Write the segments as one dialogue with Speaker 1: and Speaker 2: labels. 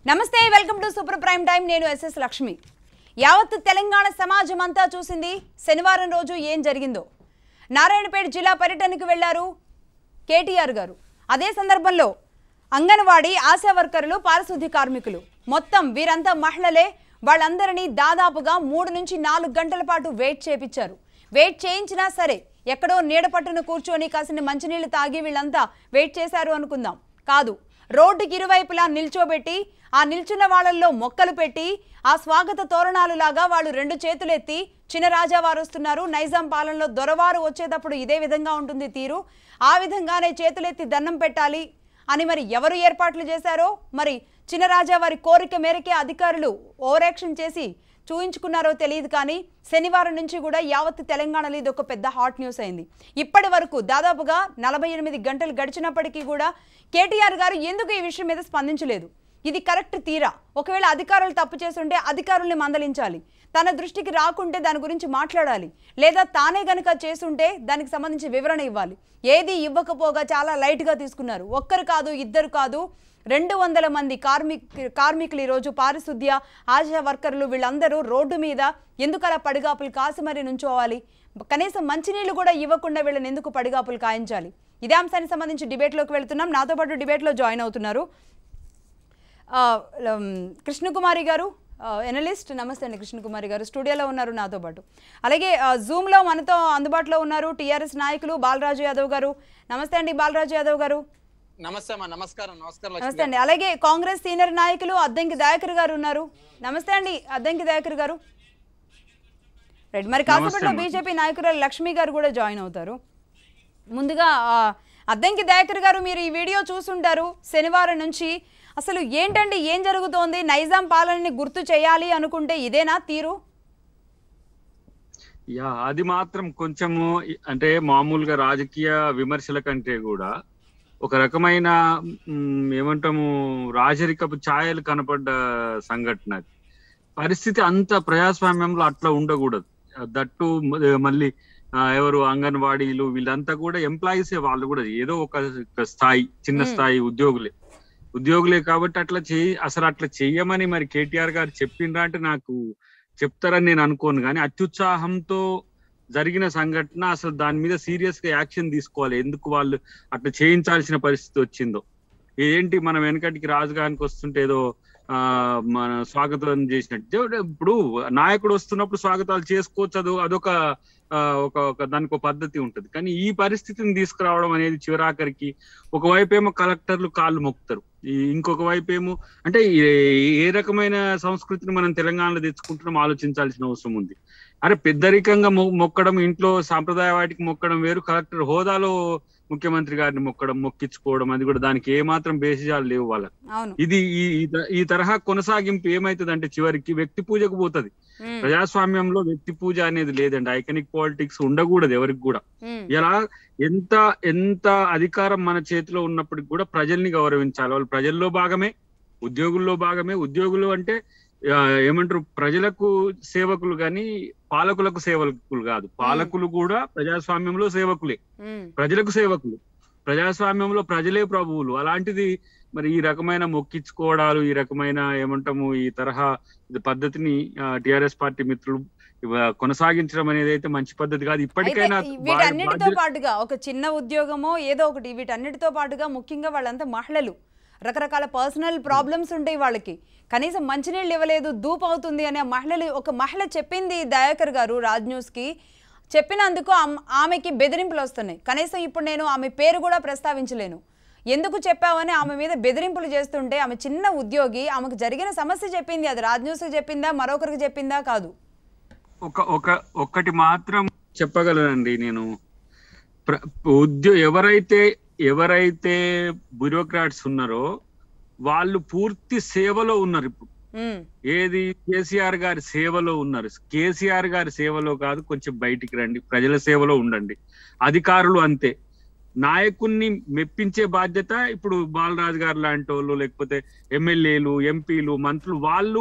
Speaker 1: నమస్తే welcome to super prime time నేను SS Lakshmi యావత్ తెలంగాణ సమాజం అంతా చూసింది శనివారం రోజు ఏం జరిగిందో నారాయణపేట జిల్లా పర్యటనకు వెళ్లారు కేటీఆర్ గారు అదే సందర్భంలో అంగన్వాడీ ఆశా వర్కర్లు పారిశుద్ధ్య కార్మికులు మొత్తం వీరంతా మహిళలే వాళ్ళందరినీ దాదాపుగా మూడు నుంచి నాలుగు గంటల పాటు వెయిట్ చేపించారు వెయిట్ చేయించినా సరే ఎక్కడో నీడ పట్టున కూర్చొని కాసిన మంచినీళ్లు తాగి వీళ్ళంతా వెయిట్ చేశారు అనుకుందాం కాదు రోడ్డుకి ఇరువైపులా నిల్చోబెట్టి ఆ నిల్చున్న వాళ్ళల్లో మొక్కలు పెట్టి ఆ స్వాగత తోరణాలు లాగా వాళ్ళు రెండు చేతులెత్తి చిన్నరాజా వారు వస్తున్నారు నైజాం పాలనలో దొరవారు వచ్చేటప్పుడు ఇదే విధంగా ఉంటుంది తీరు ఆ విధంగానే చేతులెత్తి దండం పెట్టాలి అని మరి ఎవరు ఏర్పాట్లు చేశారో మరి చిన్నరాజా వారి కోరిక మేరకే అధికారులు ఓవరాక్షన్ చేసి చూయించుకున్నారో తెలియదు కానీ శనివారం నుంచి కూడా యావత్ తెలంగాణలో ఇది ఒక పెద్ద హాట్ న్యూస్ అయింది ఇప్పటి వరకు దాదాపుగా నలభై ఎనిమిది గంటలు గడిచినప్పటికీ కూడా కేటీఆర్ గారు ఎందుకు ఈ విషయం మీద స్పందించలేదు ఇది కరెక్ట్ తీరా ఒకవేళ అధికారులు తప్పు చేస్తుంటే అధికారుల్ని మందలించాలి తన దృష్టికి రాకుంటే దాని గురించి మాట్లాడాలి లేదా తానే గనుక చేస్తుంటే దానికి సంబంధించి వివరణ ఇవ్వాలి ఏది ఇవ్వకపోగా చాలా లైట్గా తీసుకున్నారు ఒక్కరు కాదు ఇద్దరు కాదు రెండు వందల మంది కార్మిక కార్మికులు ఈరోజు పారిశుద్ధ్య ఆశా వర్కర్లు వీళ్ళందరూ రోడ్డు మీద ఎందుకు అలా పడిగాపులు కాసి మరి నుంచోవాలి కనీసం మంచినీళ్ళు కూడా ఇవ్వకుండా వీళ్ళని ఎందుకు పడిగాపులు కాయించాలి ఇదే అంశానికి సంబంధించి డిబేట్లోకి వెళ్తున్నాం నాతో పాటు డిబేట్లో జాయిన్ అవుతున్నారు ఆ, లం, కృష్ణకుమారి గారు ఎనలిస్ట్ నమస్తే అండి కృష్ణకుమారి గారు స్టూడియోలో ఉన్నారు నాతో పాటు అలాగే ఆ, జూమ్లో మనతో అందుబాటులో ఉన్నారు టీఆర్ఎస్ నాయకులు బాలరాజు యాదవ్ గారు నమస్తే అండి బాలరాజు యాదవ్ గారు
Speaker 2: నమస్తే అమ్మా నమస్కారం నమస్కారం లక్ష్మి
Speaker 1: నమస్తే అండి అలాగే కాంగ్రెస్ సీనియర్ నాయకులు అద్దంకి దయాకర్ గారు ఉన్నారు నమస్తే అండి అద్దంకి దయాకర్ గారు రైట్ మరి కాసేపట్లో బీజేపీ నాయకురాలు లక్ష్మి గారు కూడా జాయిన్ అవుతారు ముందుగా ఆ, అద్దంకి దయాకర్ గారు మీరు ఈ వీడియో చూసుంటారు శనివారం నుంచి అసలు ఏంటండి ఏం జరుగుతోంది నైజాం పాలనని గుర్తు చేయాలి అనుకుంటే ఇదేనా తీరు
Speaker 3: యా అది మాత్రం కొంచెము ఇ- అంటే మామూలుగా రాజకీయ విమర్శల కంటే కూడా ఒక రకమైన మ్, ఏమంటాము రాజరికపు ఛాయలు కనపడ్డ సంఘటన అది పరిస్థితి అంత ప్రజాస్వామ్యంలో అట్లా ఉండకూడదు దట్టు మ- మళ్ళీ ఆ, ఎవరు అంగన్వాడీలు వీళ్ళంతా కూడా ఎంప్లాయీసే వాళ్ళు కూడా ఏదో ఒక ఒక స్థాయి చిన్న
Speaker 1: మ్.
Speaker 3: స్థాయి ఉద్యోగులే ఉద్యోగులే కాబట్టి అట్లా చేయి అసలు అట్లా చెయ్యమని మరి కేటీఆర్ గారు చెప్పిండ్రా అంటే నాకు చెప్తారని నేను అనుకోను కానీ అత్యుత్సాహంతో జరిగిన సంఘటన అసలు దాని మీద సీరియస్ గా యాక్షన్ తీసుకోవాలి ఎందుకు వాళ్ళు అట్లా చేయించాల్సిన పరిస్థితి వచ్చిందో ఏంటి మనం వెనకటికి రాజధానికి వస్తుంటే ఏదో ఆ మన స్వాగతం చేసినట్టు దేవుడు ఇప్పుడు నాయకుడు వస్తున్నప్పుడు స్వాగతాలు చేసుకోవచ్చు అదో అదొక ఆ, ఒక ఒక దానికి ఒక పద్ధతి ఉంటది కానీ ఈ పరిస్థితిని తీసుకురావడం అనేది చివరాఖరికి ఒకవైపు ఏమో కలెక్టర్లు కాళ్ళు మొక్కుతారు ఈ ఇంకొక వైపు ఏమో అంటే ఏ- ఏ రకమైన సంస్కృతిని మనం తెలంగాణలో తెచ్చుకుంటున్నాం ఆలోచించాల్సిన అవసరం ఉంది అరే పెద్దరికంగా మొ- మొక్కడం ఇంట్లో సాంప్రదాయ వాటికి మొక్కడం వేరు కలెక్టర్ హోదాలో ముఖ్యమంత్రి గారిని మొక్కడం మొక్కించుకోవడం అది కూడా దానికి ఏ మాత్రం బేసిజాలు లేవు వాళ్ళకి
Speaker 1: అవును
Speaker 3: ఇది ఈ ఈ త- ఈ తరహా కొనసాగింపు ఏమైతుంది అంటే చివరికి వ్యక్తి పూజకు పోతది
Speaker 1: ఉమ్,
Speaker 3: ప్రజాస్వామ్యంలో వ్యక్తి పూజ అనేది లేదండి ఐకనిక్ పాలిటిక్స్ ఉండకూడదు ఎవరికి కూడా
Speaker 1: ఉమ్,
Speaker 3: ఇలా ఎంత ఎంత అధికారం మన చేతిలో ఉన్నప్పటికి కూడా ప్రజల్ని గౌరవించాలి వాళ్ళు ప్రజల్లో భాగమే ఉద్యోగుల్లో భాగమే ఉద్యోగులు అంటే ఆ, ఏమంటారు ప్రజలకు సేవకులు కానీ పాలకులకు సేవకులు కాదు పాలకులు కూడా ప్రజాస్వామ్యంలో సేవకులే
Speaker 1: ఉమ్.
Speaker 3: ప్రజలకు సేవకులు ప్రజాస్వామ్యంలో ప్రజలే ప్రభువులు అలాంటిది మరి ఈ రకమైన మొక్కించుకోవడాలు ఈ రకమైన ఏమంటాము ఈ తరహా ఇది పద్ధతిని టిఆర్ఎస్ పార్టీ మిత్రులు ఇవ- కొనసాగించడం అనేది అయితే మంచి పద్ధతి కాదు
Speaker 1: అయితే
Speaker 3: ఇప్పటికైనా
Speaker 1: ఈ
Speaker 3: బా-
Speaker 1: వీటన్నిటితో
Speaker 3: బాధ్యత-
Speaker 1: పాటుగా ఒక చిన్న ఉద్యోగమో ఏదో ఒకటి వీటన్నిటితో పాటుగా ముఖ్యంగా వాళ్ళంతా మహిళలు రకరకాల పర్సనల్ ప్రాబ్లమ్స్ ఉంటాయి వాళ్ళకి కనీసం మంచినీళ్ళు ఇవ్వలేదు దూపు అవుతుంది అని ఆ మహిళలు ఒక మహిళ చెప్పింది దయాకర్ గారు రాజ్ న్యూస్కి చెప్పినందుకు ఆమ్- ఆమెకి బెదిరింపులు వస్తున్నాయి కనీసం ఇప్పుడు నేను ఆమె పేరు కూడా ప్రస్తావించలేను ఎందుకు చెప్పావని ఆమె మీద బెదిరింపులు చేస్తుంటే ఆమె చిన్న ఉద్యోగి ఆమెకు జరిగిన సమస్య చెప్పింది అది రాజ్ న్యూస్కి చెప్పిందా మరొకరికి చెప్పిందా కాదు
Speaker 3: ఒక ఒక ఒక్కటి మాత్రం చెప్పగలనండి నేను ప్ర- ఉద్యో ఎవరైతే ఎవరైతే బ్యూరోక్రాట్స్ ఉన్నారో వాళ్ళు పూర్తి సేవలో ఉన్నారు ఇప్పుడు
Speaker 1: ఉమ్,
Speaker 3: ఏది కేసీఆర్ గారి సేవలో ఉన్నారు కేసీఆర్ గారి సేవలో కాదు కొంచెం బయటికి రండి ప్రజల సేవలో ఉండండి అధికారులు అంతే నాయకుణ్ణి మెప్పించే బాధ్యత ఇప్పుడు బాలరాజు గారు లాంటి వాళ్ళు లేకపోతే ఎమ్మెల్యేలు ఎంపీలు మంత్రులు వాళ్ళు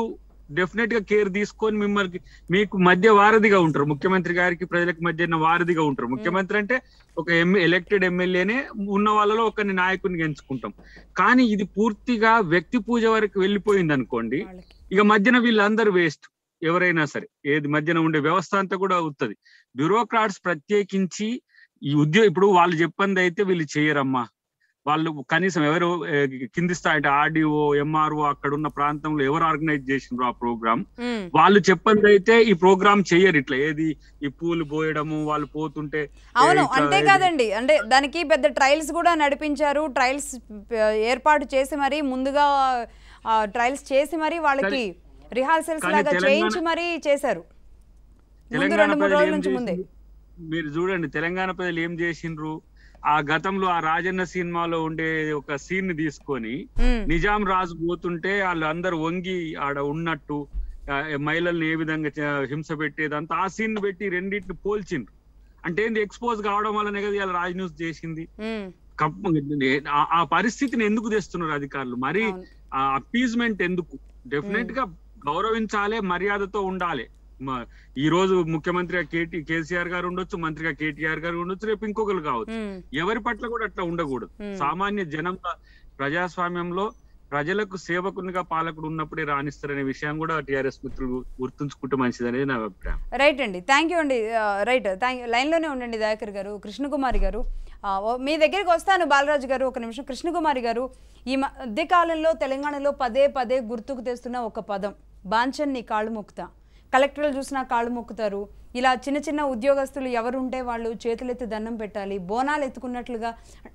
Speaker 3: డెఫినెట్ గా కేర్ తీసుకొని మిమ్మల్ని మీకు మధ్య వారధిగా ఉంటారు ముఖ్యమంత్రి గారికి ప్రజలకు మధ్య వారధిగా ఉంటారు ముఖ్యమంత్రి అంటే ఒక ఎలక్టెడ్ ఎమ్మెల్యేనే ఉన్న వాళ్ళలో ఒకరిని నాయకుడిని ఎంచుకుంటాం కానీ ఇది పూర్తిగా వ్యక్తి పూజ వరకు వెళ్ళిపోయింది అనుకోండి
Speaker 1: వాళ్ళకి.
Speaker 3: ఇక మధ్యన వీళ్ళందరూ వేస్ట్ ఎవరైనా సరే ఏది మధ్యన ఉండే వ్యవస్థ అంతా కూడా అవుతుంది బ్యూరోక్రాట్స్ ప్రత్యేకించి ఈ ఉద్యోగ ఇప్పుడు వాళ్ళు చెప్పింది అయితే వీళ్ళు చేయరమ్మా వాళ్ళు కనీసం ఎవరు ఏ, కింది స్థాయి అంటే ఆర్డీఓ ఎంఆర్ఓ అక్కడ ఉన్న ప్రాంతంలో ఎవరు ఆర్గనైజ్ చేసిండ్రు ఆ ప్రోగ్రామ్
Speaker 1: ఉమ్.
Speaker 3: వాళ్ళు చెప్పంది అయితే ఈ ప్రోగ్రామ్ చెయ్యరు ఇట్లా ఏది ఈ పూలు పోయడము వాళ్ళు పోతుంటే
Speaker 1: అవును
Speaker 3: ఇట్లా
Speaker 1: అంతేకాదండి అంటే దానికి పెద్ద ట్రయల్స్ కూడా నడిపించారు ట్రయల్స్ ఏర్పాటు చేసి మరి ముందుగా ట్రయల్స్ చేసి మరి వాళ్ళకి రిహార్సల్స్
Speaker 3: కానీ
Speaker 1: లాగా
Speaker 3: తెలంగాణ-
Speaker 1: చేయించి మరి చేశారు ముందు
Speaker 3: తెలంగాణ
Speaker 1: రెండు మూడు
Speaker 3: ప్రజలు
Speaker 1: రోజుల
Speaker 3: ఏం
Speaker 1: నుంచి ముందే
Speaker 3: చేసిండ్రు? మీరు చూడండి తెలంగాణ ప్రజలు ఏం చేసిండ్రు ఆ గతంలో ఆ రాజన్న సినిమాలో ఉండే ఒక సీన్ ని తీసుకొని
Speaker 1: ఉమ్,
Speaker 3: నిజాం రాజు పోతుంటే వాళ్ళు అందరు వంగి ఆడ ఉన్నట్టు ఆ, మహిళల్ని ఏ విధంగా చ- హింస పెట్టేదంతా ఆ సీన్ పెట్టి రెండింటిని పోల్చిండ్రు అంటే ఏంది ఎక్స్పోజ్ కావడం వల్లనే కదా ఇలా రాజ్ న్యూస్ చేసింది
Speaker 1: ఉమ్,
Speaker 3: కప్- ఆ- ఆ పరిస్థితిని ఎందుకు తెస్తున్నారు అధికారులు మరి
Speaker 1: అవును.
Speaker 3: ఆ అపీజ్మెంట్ ఎందుకు డెఫినెట్ గా గౌరవించాలి మర్యాదతో ఉండాలి మ- ఈ రోజు ముఖ్యమంత్రిగా కేటీ కేసీఆర్ గారు ఉండొచ్చు మంత్రిగా కేటీఆర్ గారు ఉండొచ్చు రేపు ఇంకొకరు కావచ్చు
Speaker 1: ఉమ్,
Speaker 3: ఎవరి పట్ల కూడా అట్లా ఉండకూడదు
Speaker 1: Hmm.
Speaker 3: సామాన్య జనంగా ప్రజాస్వామ్యంలో ప్రజలకు సేవకునిగా పాలకుడు ఉన్నప్పుడే రాణిస్తారనే విషయం కూడా టిఆర్ఎస్ మిత్రులు గుర్తుంచుకుంటే మంచిది అనేది నా అభిప్రాయం
Speaker 1: రైట్ అండి థ్యాంక్ యూ అండి ఆ, రైట్ థ్యాంక్ యూ లైన్లోనే ఉండండి దయాకర్ గారు కృష్ణకుమారి గారు ఆ, ఓ- మీ దగ్గరికి వస్తాను బాలరాజు గారు ఒక నిమిషం కృష్ణకుమారి గారు ఈ మధ్య కాలంలో తెలంగాణలో పదే పదే గుర్తుకు తెస్తున్న ఒక పదం బాంచన్ నీ కాళ్ళు మొక్కుతా కలెక్టర్లు చూసినా కాళ్ళు మొక్కుతారు ఇలా చిన్న చిన్న ఉద్యోగస్తులు ఎవరు ఉంటే వాళ్ళు చేతులెత్తి దండం పెట్టాలి బోనాలు ఎత్తుకున్నట్లుగా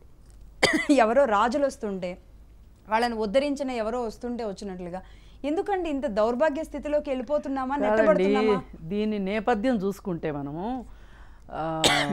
Speaker 1: ఎవరో రాజులు వస్తుంటే వాళ్ళని ఉద్ధరించిన ఎవరో వస్తుంటే వచ్చినట్లుగా ఎందుకండి ఇంత దౌర్భాగ్య స్థితిలోకి వెళ్ళిపోతున్నామా
Speaker 4: కాదండి
Speaker 1: నెట్టబడుతున్నామా
Speaker 4: దీని నేపథ్యం చూసుకుంటే మనము ఆ,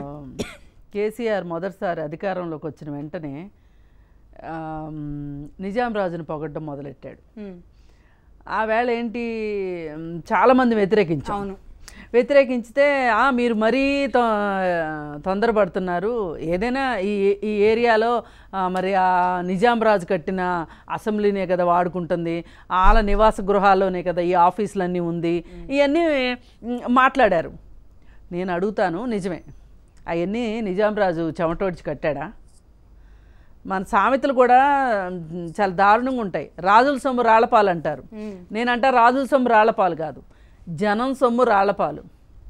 Speaker 4: కేసీఆర్ మొదటిసారి అధికారంలోకి వచ్చిన వెంటనే ఆ, నిజాం రాజును పొగడ్డం మొదలెట్టాడు
Speaker 1: ఉమ్,
Speaker 4: ఆ వేళ ఏంటి మ్, చాలామంది వ్యతిరేకించాం
Speaker 1: అవును
Speaker 4: వ్యతిరేకించితే "ఆ, మీరు మరీ తొ తొందరపడుతున్నారు ఏదైనా ఈ ఈ ఏరియాలో ఆ, మరి ఆ నిజాం రాజు కట్టిన అసెంబ్లీనే కదా వాడుకుంటుంది వాళ్ళ నివాస గృహాల్లోనే కదా ఈ ఆఫీసులన్నీ ఉంది ఇవన్నీ మ్, మాట్లాడారు నేను అడుగుతాను నిజమే అవన్నీ నిజాం రాజు చెమటోడ్చి కట్టాడా మన సామెతలు కూడా మ్, చాలా దారుణంగా ఉంటాయి రాజుల సొమ్ము రాళ్ళపాలు అంటారు
Speaker 1: ఉమ్,
Speaker 4: నేనంట రాజుల సొమ్ము రాళ్ళపాలు కాదు జనం సొమ్ము రాళ్ళపాలు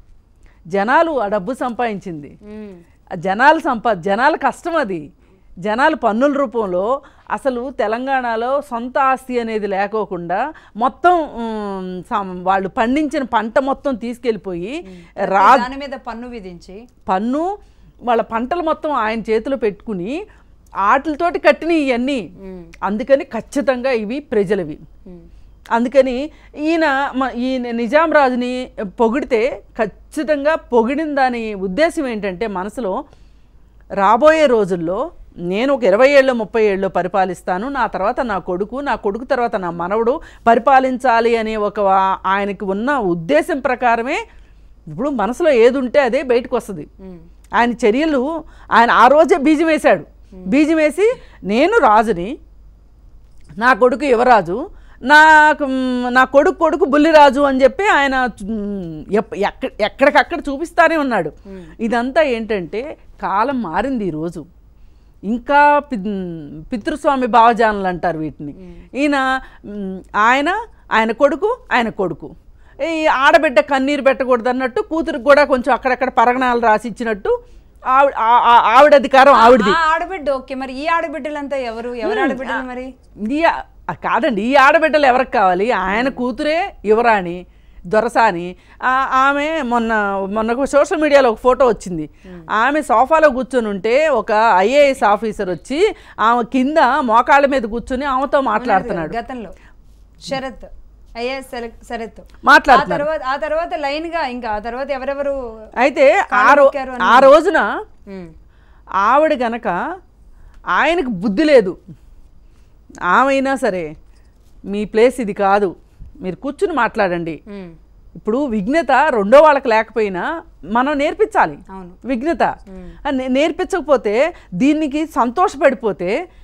Speaker 4: జనాలు ఆ డబ్బు సంపాదించింది
Speaker 1: ఉమ్,
Speaker 4: ఆ జనాలు సంపా జనాల కష్టం అది జనాలు పన్నుల రూపంలో అసలు తెలంగాణలో సొంత ఆస్తి అనేది లేకోకుండా మొత్తం ఉమ్, సం- వాళ్ళు పండించిన పంట మొత్తం తీసుకెళ్ళిపోయి రా
Speaker 1: దాని మీద పన్ను విధించి
Speaker 4: పన్ను వాళ్ళ పంటలు మొత్తం ఆయన చేతిలో పెట్టుకుని ఆటలతోటి కట్టినవి ఇవన్నీ
Speaker 1: ఉమ్,
Speaker 4: అందుకని ఖచ్చితంగా ఇవి ప్రజలవి
Speaker 1: ఉమ్,
Speaker 4: అందుకని ఈయన మ- ఈయన నిజాం రాజుని పొగిడితే ఖచ్చితంగా పొగిడిన దాని ఉద్దేశం ఏంటంటే మనసులో రాబోయే రోజుల్లో నేను ఒక ఇరవై ఏళ్ళు ముప్పై ఏళ్ళు పరిపాలిస్తాను నా తర్వాత నా కొడుకు నా కొడుకు తర్వాత నా మనవడు పరిపాలించాలి అనే ఒక వా- ఆయనకి ఉన్న ఉద్దేశం ప్రకారమే ఇప్పుడు మనసులో ఏది ఉంటే అదే బయటకు వస్తుంది
Speaker 1: ఉమ్,
Speaker 4: ఆయన చర్యలు ఆయన ఆ రోజే బీజం వేశాడు బీజం వేసి నేను రాజుని నా కొడుకు యువరాజు నాకు మ్, నా కొడుకు కొడుకు బుల్లిరాజు అని చెప్పి ఆయన మ్, ఎప్- ఎక్క- ఎక్కడికక్కడ చూపిస్తానే ఉన్నాడు ఇదంతా ఏంటంటే కాలం మారింది ఈరోజు ఇంకా పి పితృస్వామి భావజానలు అంటారు వీటిని ఈయన మ్, ఆయన ఆయన కొడుకు ఆయన కొడుకు ఈ ఆడబిడ్డ కన్నీరు పెట్టకూడదు అన్నట్టు కూతురికి కూడా కొంచెం అక్కడక్కడ పరగణాలు రాసి ఇచ్చినట్టు ఆవిడ ఆ- ఆ- ఆవిడ అధికారం ఆవిడది
Speaker 1: ఆ ఆడబిడ్డ ఓకే మరి ఈ ఆడబిడ్డలంతా ఎవరు ఎవరు ఆడబిడ్డలు మరి
Speaker 4: ఈ ఆ- కాదండి ఈ ఆడబిడ్డలు ఎవరికి కావాలి ఆయన కూతురే యువరాణి దొరసాని ఆ- ఆమె మొన్న మొన్న సోషల్ మీడియాలో ఒక ఫోటో వచ్చింది ఆమె సోఫాలో కూర్చొని ఉంటే ఒక ఐఏఎస్ ఆఫీసర్ వచ్చి ఆమె కింద మోకాళ్ళ మీద కూర్చొని ఆమెతో మాట్లాడుతున్నాడు
Speaker 1: గతంలో శరత్ ఐఏఎస్ శరత్ ఆ
Speaker 4: మాట్లాడుతున్నాడు
Speaker 1: తర్వాత ఆ తర్వాత లైన్ గా ఇంకా ఆ తర్వాత ఎవరెవరు
Speaker 4: అయితే ఆ
Speaker 1: కాళ్ళు
Speaker 4: రో
Speaker 1: మొక్కారు అని
Speaker 4: ఆ రోజున
Speaker 1: ఉమ్,
Speaker 4: ఆవిడ గనక ఆయనకు బుద్ధి లేదు ఆమైనా సరే మీ ప్లేస్ ఇది కాదు మీరు కూర్చుని మాట్లాడండి
Speaker 1: ఉమ్,
Speaker 4: ఇప్పుడు విఘ్నత రెండో వాళ్ళకి లేకపోయినా మనం నేర్పించాలి
Speaker 1: అవును
Speaker 4: విఘ్నత ఆ నే- నేర్పించకపోతే దీనికి సంతోషపడిపోతే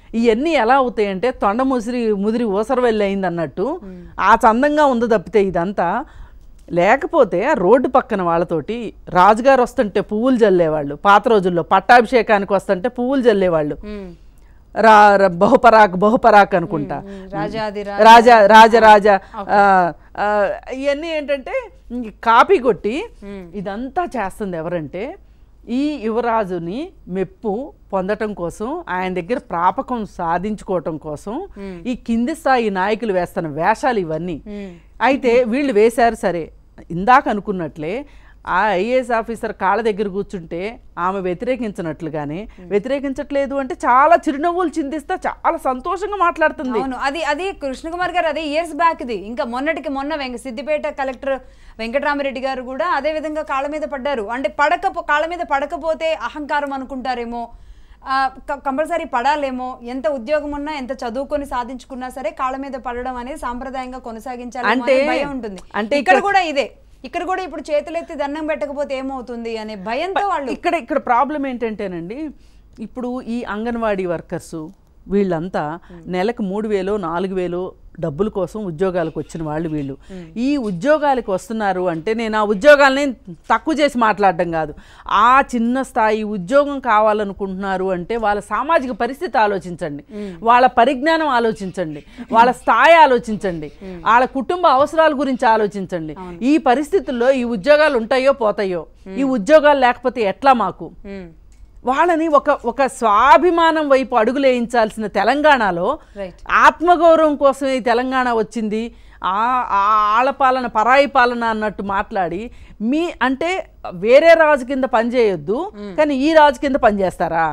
Speaker 4: ఇవన్నీ ఎలా అవుతాయంటే తొండ ముసిరి ముదిరి ఊసర వెళ్ళి అయింది అన్నట్టు ఆ చందంగా ఉంది తప్పితే ఇదంతా లేకపోతే ఆ రోడ్డు పక్కన వాళ్ళతోటి రాజుగారు వస్తుంటే పువ్వులు జల్లేవాళ్ళు పాత రోజుల్లో పట్టాభిషేకానికి వస్తుంటే పువ్వులు జల్లేవాళ్ళు
Speaker 1: ఉమ్,
Speaker 4: రా ర- బహుపరాక్ బహుపరాక్ అనుకుంటా
Speaker 1: రాజాది
Speaker 4: రాజా రాజరాజా ఆ, ఆ, ఇవన్నీ ఏంటంటే ఇంక కాపీ కొట్టి ఇదంతా చేస్తుంది ఎవరంటే ఈ యువరాజుని మెప్పు పొందటం కోసం ఆయన దగ్గర ప్రాపకం సాధించుకోవటం కోసం ఈ కింది స్థాయి నాయకులు వేస్తున్న వేషాలు ఇవన్నీ అయితే వీళ్ళు వేశారు సరే ఇందాక అనుకున్నట్లే ఆ ఐఏఎస్ ఆఫీసర్ కాళ్ళ దగ్గర కూర్చుంటే ఆమె వ్యతిరేకించినట్లుగానే వ్యతిరేకించట్లేదు అంటే చాలా చిరునవ్వులు చిందిస్తా చాలా సంతోషంగా మాట్లాడుతుంది
Speaker 1: అవును అది అది కృష్ణకుమార్ గారు అదే ఇయర్స్ బ్యాక్ ఇది ఇంకా మొన్నటికి మొన్న వెంక సిద్దిపేట కలెక్టర్ వెంకటరామరెడ్డి గారు కూడా అదే విధంగా కాళ్ళ మీద పడ్డారు అంటే పడక కాళ్ళ మీద పడకపోతే అహంకారం అనుకుంటారేమో కంపల్సరీ పడాలేమో ఎంత ఉద్యోగం ఉన్నా ఎంత చదువుకొని సాధించుకున్నా సరే కాళ్ళ మీద పడడం అనేది సాంప్రదాయంగా కొనసాగించాలి
Speaker 4: అంటే-
Speaker 1: భయం ఉంటుంది
Speaker 4: అంటే
Speaker 1: ఇక్కడ
Speaker 4: ఇక్కడ-
Speaker 1: కూడా ఇదే ఇక్కడ కూడా ఇప్పుడు చేతులెత్తి దండం పెట్టకపోతే ఏమవుతుంది అనే భయంతో వాళ్ళు
Speaker 4: ఇక్కడ ఇక్కడ ప్రాబ్లం ఏంటంటేనండి ఇప్పుడు ఈ అంగన్వాడీ వర్కర్సు వీళ్ళంతా నెలకు మూడు వేలు నాలుగు వేలు డబ్బుల కోసం ఉద్యోగాలకు వచ్చిన వాళ్ళు వీళ్ళు ఈ ఉద్యోగాలకు వస్తున్నారు అంటే నేను ఆ ఉద్యోగాలని తక్కువ చేసి మాట్లాడడం కాదు ఆ చిన్న స్థాయి ఉద్యోగం కావాలనుకుంటున్నారు అంటే వాళ్ళ సామాజిక పరిస్థితి ఆలోచించండి వాళ్ళ పరిజ్ఞానం ఆలోచించండి వాళ్ళ స్థాయి ఆలోచించండి వాళ్ళ కుటుంబ అవసరాల గురించి ఆలోచించండి ఈ పరిస్థితుల్లో ఈ ఉద్యోగాలు ఉంటాయో పోతాయో ఈ ఉద్యోగాలు లేకపోతే ఎట్లా మాకు
Speaker 1: ఉమ్,
Speaker 4: వాళ్ళని ఒక ఒక స్వాభిమానం వైపు అడుగులేయించాల్సిన తెలంగాణలో
Speaker 1: రైట్
Speaker 4: ఆత్మగౌరవం కోసం ఈ తెలంగాణ వచ్చింది ఆ ఆ ఆళపాలన పరాయి పాలన అన్నట్టు మాట్లాడి మీ అంటే వేరే రాజు కింద పనిచేయొద్దు కానీ ఈ రాజు కింద పనిచేస్తారా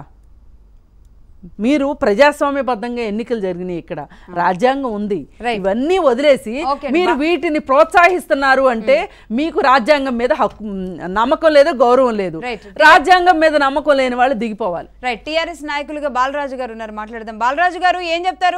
Speaker 4: మీరు ప్రజాస్వామ్యబద్ధంగా ఎన్నికలు జరిగినాయి ఇక్కడ రాజ్యాంగం ఉంది
Speaker 1: Right.
Speaker 4: ఇవన్నీ వదిలేసి
Speaker 1: Okay,
Speaker 4: మీరు వీటిని ప్రోత్సహిస్తున్నారు అంటే మీకు రాజ్యాంగం మీద హక్కు నమ్మకం లేదు గౌరవం లేదు
Speaker 1: Right.
Speaker 4: రాజ్యాంగం మీద నమ్మకం లేని వాళ్ళు దిగిపోవాలి
Speaker 1: రైట్ టిఆర్ఎస్ నాయకులుగా బాలరాజు గారు ఉన్నారు మాట్లాడదాం బాలరాజు గారు ఏం చెప్తారు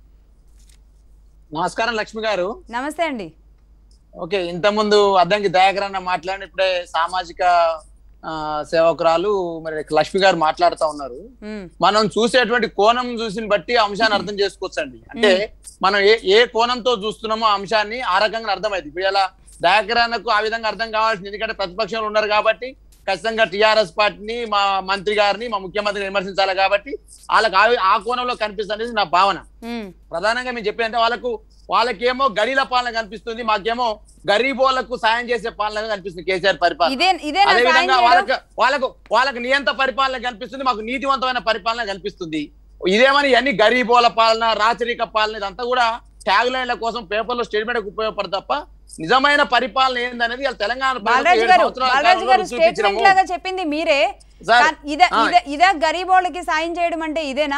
Speaker 2: నమస్కారం లక్ష్మి గారు
Speaker 1: నమస్తే అండి
Speaker 2: ఓకే ఇంత ముందు అద్దంకి దయాకర్ అన్న మాట్లాడిన ఇప్పుడే సామాజిక ఆ, సేవకురాలు మరి లక్ష్మి గారు మాట్లాడుతా ఉన్నారు
Speaker 1: ఉమ్,
Speaker 2: మనం చూసేటువంటి కోణం చూసిన బట్టి ఆ అంశాన్ని అర్థం చేసుకోవచ్చండి అంటే మనం ఏ ఏ కోణంతో చూస్తున్నామో ఆ అంశాన్ని ఆ రకంగా అర్థమైంది ఇప్పుడు ఇలా దయాకరానికి ఆ విధంగా అర్థం కావాల్సింది ఎందుకంటే ప్రతిపక్షంలో ఉన్నారు కాబట్టి ఖచ్చితంగా టిఆర్ఎస్ పార్టీని మా మంత్రి గారిని మా ముఖ్యమంత్రిని విమర్శించాలి కాబట్టి వాళ్ళకి ఆ- ఆ కోణంలో కనిపిస్తుంది నా భావన
Speaker 1: ఉమ్,
Speaker 2: ప్రధానంగా మేము చెప్పేదంటే వాళ్ళకు వాళ్ళకేమో గడిల పాలన కనిపిస్తుంది మాకేమో గరీబోళ్లకు సాయం చేసే పాలన కనిపిస్తుంది కేసీఆర్ పరిపాలన
Speaker 1: ఇదే ఇదేనా
Speaker 2: అదే
Speaker 1: సాయం
Speaker 2: విధంగా
Speaker 1: చేయడం?
Speaker 2: వాళ్ళకు వాళ్ళకు వాళ్ళకు నియంత పరిపాలన కనిపిస్తుంది మాకు నీతివంతమైన పరిపాలన కనిపిస్తుంది ఇదేమని అన్ని గరీబోల పాలన రాచరిక పాలన ఇదంతా కూడా ట్యాగ్ లైన్ల కోసం పేపర్లో స్టేట్మెంట్ ఉపయోగపడదు తప్ప నిజమైన పరిపాలన ఏందనేది వాళ్ళ తెలంగాణ ప్రజలకు
Speaker 1: బాలరాజు
Speaker 2: ఏడు
Speaker 1: గారు
Speaker 2: సంవత్సరాల
Speaker 1: బాలరాజు
Speaker 2: కాలంలో
Speaker 1: గారు
Speaker 2: రుచి
Speaker 1: స్టేట్మెంట్
Speaker 2: చూపించినాము.
Speaker 1: లాగా చెప్పింది మీరే
Speaker 2: సార్,
Speaker 1: కానీ ఇదే
Speaker 2: ఆ.
Speaker 1: ఇదే ఇదే గరీబోళ్ళకి సాయం చేయడం అంటే ఇదేనా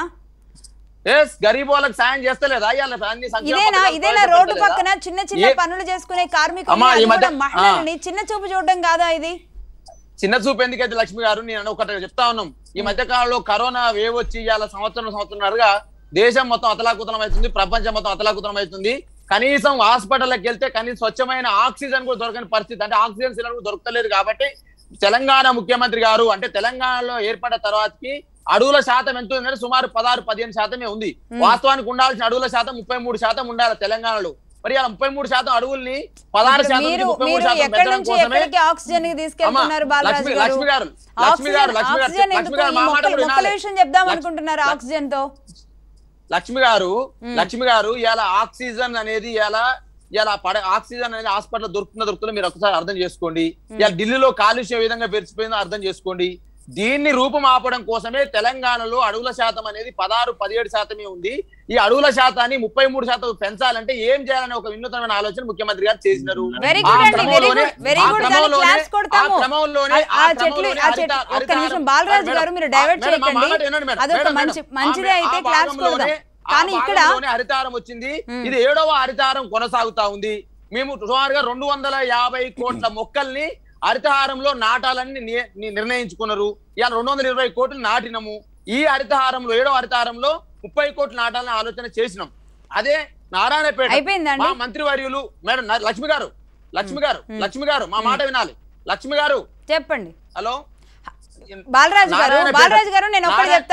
Speaker 2: ఎస్ గరీబోళ్ళకి సాయం చేస్తలేదా ఇవాళ అన్ని సంక్షేమ
Speaker 1: ఇదేనా
Speaker 2: పథకాలు
Speaker 1: ఇదేనా రోడ్డు
Speaker 2: ప్రవేశపెట్టలేదా?
Speaker 1: పక్కన చిన్న చిన్న
Speaker 2: ఏ-
Speaker 1: పనులు చేసుకునే కార్మికులు
Speaker 2: అమ్మా, ఈ మధ్య-
Speaker 1: మహిళలని చిన్న చూపు చూడడం కాదా ఇది
Speaker 2: చిన్న చూపు ఎందుకైతే లక్ష్మి గారు నేను ఒకటి చెప్తా ఉన్నాం ఈ మధ్య కాలంలో కరోనా వేవ్ వచ్చి ఇవాళ సంవత్సరం సంవత్సరంన్నరగా దేశం మొత్తం అతలాకుతలం అవుతుంది ప్రపంచం మొత్తం అతలాకుతలం అవుతుంది కనీసం హాస్పిటల్కి వెళ్తే కనీసం స్వచ్ఛమైన ఆక్సిజన్ కూడా దొరకని పరిస్థితి అంటే ఆక్సిజన్ సిలిండర్ కూడా దొరకలేదు కాబట్టి తెలంగాణ ముఖ్యమంత్రి గారు అంటే తెలంగాణలో ఏర్పడిన తర్వాతకి అడవుల శాతం ఎంత ఉందంటే సుమారు పదహారు పదిహేను శాతమే ఉంది వాస్తవానికి ఉండాల్సిన అడవుల శాతం ముప్పై మూడు శాతం ఉండాలి తెలంగాణలో మరి అలా ముప్పై మూడు శాతం అడవుల్ని పదహారు
Speaker 1: ఇప్పుడు
Speaker 2: శాతం
Speaker 1: మీరు
Speaker 2: ముప్పై మూడు
Speaker 1: మీరు
Speaker 2: శాతం
Speaker 1: ఎక్కడి
Speaker 2: పెంచడం
Speaker 1: నుంచి
Speaker 2: కోసమే
Speaker 1: ఎక్కడికి ఆక్సిజన్ కి తీసుకెళ్తున్నారు
Speaker 2: అమ్మా,
Speaker 1: బాలరాజు
Speaker 2: లక్ష్మి-
Speaker 1: గారు
Speaker 2: లక్ష్మి గారు, లక్ష్మి గారు,
Speaker 1: ఆక్సిజన్
Speaker 2: లక్ష్మి గారు,
Speaker 1: ఆక్సిజన్
Speaker 2: లక్ష్మి
Speaker 1: ఎందుకు
Speaker 2: గారు,
Speaker 1: ఈ
Speaker 2: మా మాట
Speaker 1: మొక్కలు
Speaker 2: కూడా
Speaker 1: మొక్కల
Speaker 2: వినాలి.
Speaker 1: విషయం చెప్దాం
Speaker 2: లక్ష్మి-
Speaker 1: అనుకుంటున్నారు
Speaker 2: లక్ష్మి-
Speaker 1: ఆక్సిజన్ తో
Speaker 2: లక్ష్మి గారు లక్ష్మి గారు ఇలా ఆక్సిజన్ అనేది ఇలా ఇలా పడ ఆక్సిజన్ అనేది హాస్పిటల్ దొరుకుతుందో దొరుకుతుందో మీరు ఒకసారి అర్థం చేసుకోండి ఇలా ఢిల్లీలో కాలుష్యం ఏ విధంగా పెరిచిపోయిందో అర్థం చేసుకోండి దీన్ని రూపం ఆపడం కోసమే తెలంగాణలో అడవుల శాతం అనేది పదహారు పదిహేడు శాతమే ఉంది ఈ అడవుల శాతాన్ని ముప్పై మూడు శాతం పెంచాలంటే ఏం చేయాలనే ఒక వినూతనమైన ఆలోచన ముఖ్యమంత్రి గారు చేసినారు
Speaker 1: Very
Speaker 2: ఆ
Speaker 1: good అండి, very
Speaker 2: క్రమంలోనే-
Speaker 1: good, very
Speaker 2: ఆ
Speaker 1: good. దానికి
Speaker 2: క్రమంలోనే-
Speaker 1: claps కొడతాము.
Speaker 2: ఆ క్రమంలోనే
Speaker 1: ఆ- ఆ
Speaker 2: ఆ
Speaker 1: చెట్లు
Speaker 2: క్రమంలోనే
Speaker 1: ఆ చెట్లు
Speaker 2: హరిత-
Speaker 1: ఒక్క
Speaker 2: హరితహారం-
Speaker 1: నిమిషం బాలరాజు
Speaker 2: మేడం,
Speaker 1: గారు మీరు
Speaker 2: ఆ-
Speaker 1: డైవర్ట్
Speaker 2: మేడం, మా మాట
Speaker 1: చేయకండి
Speaker 2: వినండి మేడం.
Speaker 1: అదొక
Speaker 2: మేడం,
Speaker 1: మంచి
Speaker 2: మేడం.
Speaker 1: మంచిదే
Speaker 2: ఆ
Speaker 1: అయితే
Speaker 2: భాగంలోనే-
Speaker 1: క్లాప్స్ కొడదాం
Speaker 2: ఆ
Speaker 1: కానీ ఇక్కడ
Speaker 2: భాగంలోనే హరితారం వచ్చింది ఇది ఏడవ హరితారం కొనసాగుతా ఉంది మేము సుమారుగా రెండు వందల యాభై కోట్ల మొక్కల్ని హరితహారంలో నాటాలని ని- ని- నిర్ణయించుకున్నారు ఇవాళ రెండు వందల ఇరవై కోట్లు నాటినము ఈ హరితహారంలో ఏడవ హరితహారంలో ముప్పై కోట్లు నాటాలని ఆలోచన చేసినాం అదే నారాయణపేట
Speaker 1: అయిపోయిందండి.
Speaker 2: మా మంత్రివర్యులు మేడం న- లక్ష్మి గారు లక్ష్మి గారు లక్ష్మి గారు మా మాట వినాలి లక్ష్మి గారు
Speaker 1: చెప్పండి
Speaker 2: హలో
Speaker 1: బాలరాజు గారు
Speaker 2: నారాయణపేట-
Speaker 1: బాలరాజు గారు నేను ఒకటి
Speaker 2: నారాయణ-
Speaker 1: చెప్తా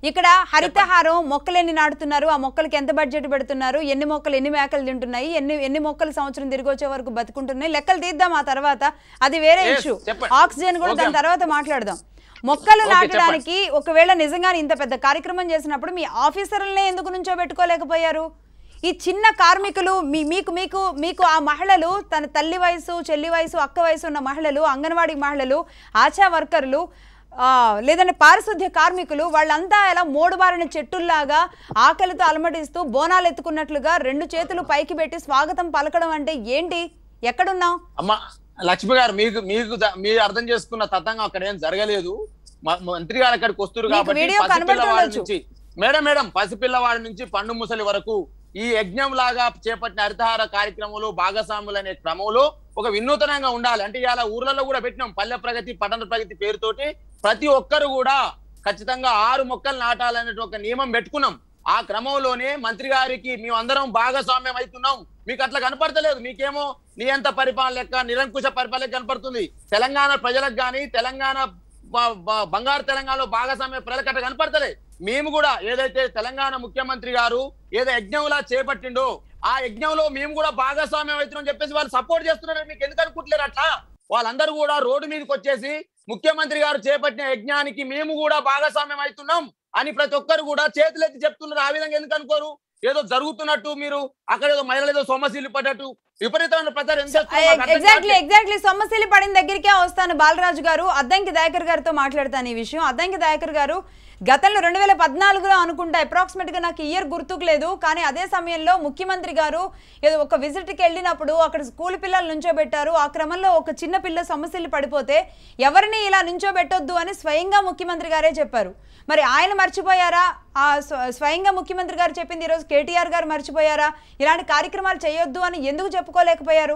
Speaker 1: ఇక్కడ హరితహారం మొక్కలు ఎన్ని నాటుతున్నారు ఆ మొక్కలకి ఎంత బడ్జెట్ పెడుతున్నారు ఎన్ని మొక్కలు ఎన్ని మేకలు తింటున్నాయి ఎన్ని ఎన్ని మొక్కలు సంవత్సరం తిరిగి వచ్చే వరకు బతుకుంటున్నాయి లెక్కలు తీద్దాం ఆ తర్వాత అది వేరే
Speaker 2: Yes,
Speaker 1: ఇష్యూ
Speaker 2: చెప్పండి.
Speaker 1: ఆక్సిజన్ కూడా దాని
Speaker 2: Okay.
Speaker 1: తర్వాత మాట్లాడదాం మొక్కలు
Speaker 2: Okay,
Speaker 1: నాటడానికి ఒకవేళ నిజంగానే ఇంత పెద్ద కార్యక్రమం చేసినప్పుడు మీ ఆఫీసర్లనే ఎందుకు నుంచో పెట్టుకోలేకపోయారు ఈ చిన్న కార్మికులు మీ మీకు మీకు మీకు ఆ మహిళలు తన తల్లి వయసు చెల్లి వయసు అక్క వయసు ఉన్న మహిళలు అంగన్వాడీ మహిళలు ఆశా వర్కర్లు ఆ, లేదంటే పారిశుద్ధ్య కార్మికులు వాళ్ళంతా ఎలా మోడుబారిన చెట్టుల్లాగా ఆకలితో అలమటిస్తూ బోనాలు ఎత్తుకున్నట్లుగా రెండు చేతులు పైకి పెట్టి స్వాగతం పలకడం అంటే ఏంటి ఎక్కడున్నాం
Speaker 2: అమ్మ లక్ష్మి గారు మీకు మీకు జ- మీరు అర్థం చేసుకున్న తతంగం అక్కడ ఏం జరగలేదు మ- మంత్రి గారు అక్కడికి వస్తారు
Speaker 1: మీకు
Speaker 2: కాబట్టి
Speaker 1: వీడియో
Speaker 2: పసిపిల్లవాడి
Speaker 1: కనబడుతుండొచ్చు.
Speaker 2: నుంచి మేడం మేడం పసిపిల్లవాడి నుంచి పండు ముసలి వరకు ఈ యజ్ఞం లాగా చేపట్టిన హరితహార కార్యక్రమంలో భాగస్వాములు అనే క్రమంలో ఒక వినూతనంగా ఉండాలి అంటే ఇలా ఊర్లలో కూడా పెట్టినాం పల్లె ప్రగతి పట్టణ ప్రగతి పేరుతోటి ప్రతి ఒక్కరు కూడా ఖచ్చితంగా ఆరు మొక్కలు నాటాలనే ఒక నియమం పెట్టుకున్నాం ఆ క్రమంలోనే మంత్రి గారికి మేమందరం భాగస్వామ్యం అవుతున్నాం మీకు అట్లా కనపడతలేదు మీకేమో నియంత పరిపాలన లెక్క నిరంకుశ పరిపాలన లెక్క కనపడుతుంది తెలంగాణ ప్రజలకు గాని తెలంగాణ బ- బ- బంగారు తెలంగాణలో భాగస్వామ్య ప్రజలకు అట్లా కనపడతలే మేము కూడా ఏదైతే తెలంగాణ ముఖ్యమంత్రి గారు ఏదో యజ్ఞంలా చేపట్టిండో ఆ యజ్ఞంలో మేము కూడా భాగస్వామ్యం అవుతున్నాం చెప్పేసి వాళ్ళు సపోర్ట్ చేస్తున్నారు మీకు ఎందుకు అనుకుంటలేరు అట్లా వాళ్ళందరూ కూడా రోడ్డు మీదకి వచ్చేసి ముఖ్యమంత్రి గారు చేపట్టిన యజ్ఞానికి మేము కూడా భాగస్వామ్యం అవుతున్నాం అని ప్రతి ఒక్కరు కూడా చేతులెత్తి చెప్తున్నారు ఆ విధంగా ఎందుకు అనుకోరు ఏదో జరుగుతున్నట్టు మీరు అక్కడ ఏదో మహిళలు ఏదో సొమ్మశీలు పడ్డట్టు విపరీతమైన ప్రచారం ఎందుకు చేస్తున్నారు? మాకు అర్థం
Speaker 1: ఎగ్జాక్ట్లీ
Speaker 2: కావట్లేదు.
Speaker 1: ఎగ్జాక్ట్లీ సొమ్మసిల్లి పడిన దగ్గరికే వస్తాను బాలరాజు గారు అద్దంకి దయాకర్ గారితో మాట్లాడతాను ఈ విషయం అద్దంకి దయాకర్ గారు గతంలో రెండు వేల పద్నాలుగులో అనుకుంటా అప్రాక్సిమేట్ గా నాకు ఇయర్ గుర్తుకు లేదు కానీ అదే సమయంలో ముఖ్యమంత్రి గారు ఏదో ఒక విజిట్కి వెళ్ళినప్పుడు అక్కడ స్కూల్ పిల్లలు నుంచోబెట్టారు ఆ క్రమంలో ఒక చిన్న పిల్ల సమస్యలు పడిపోతే ఎవరిని ఇలా నుంచోబెట్టొద్దు అని స్వయంగా ముఖ్యమంత్రి గారే చెప్పారు మరి ఆయన మర్చిపోయారా ఆ స్వ- స్వయంగా ముఖ్యమంత్రి గారు చెప్పింది ఈరోజు కేటీఆర్ గారు మర్చిపోయారా ఇలాంటి కార్యక్రమాలు చేయొద్దు అని ఎందుకు చెప్పుకోలేకపోయారు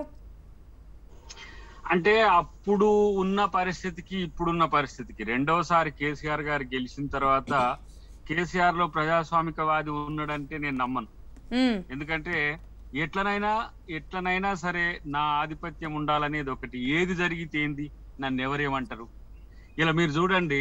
Speaker 3: అంటే అప్పుడు ఉన్న పరిస్థితికి ఇప్పుడున్న పరిస్థితికి రెండవసారి కేసీఆర్ గారు గెలిచిన తర్వాత కేసీఆర్ లో ప్రజాస్వామికవాది ఉన్నాడంటే నేను నమ్మను
Speaker 1: ఉమ్,
Speaker 3: ఎందుకంటే ఎట్లనైనా ఎట్లనైనా సరే నా ఆధిపత్యం ఉండాలనేది ఒకటి ఏది జరిగితే ఏంది నన్ను ఎవరేమంటారు ఇలా మీరు చూడండి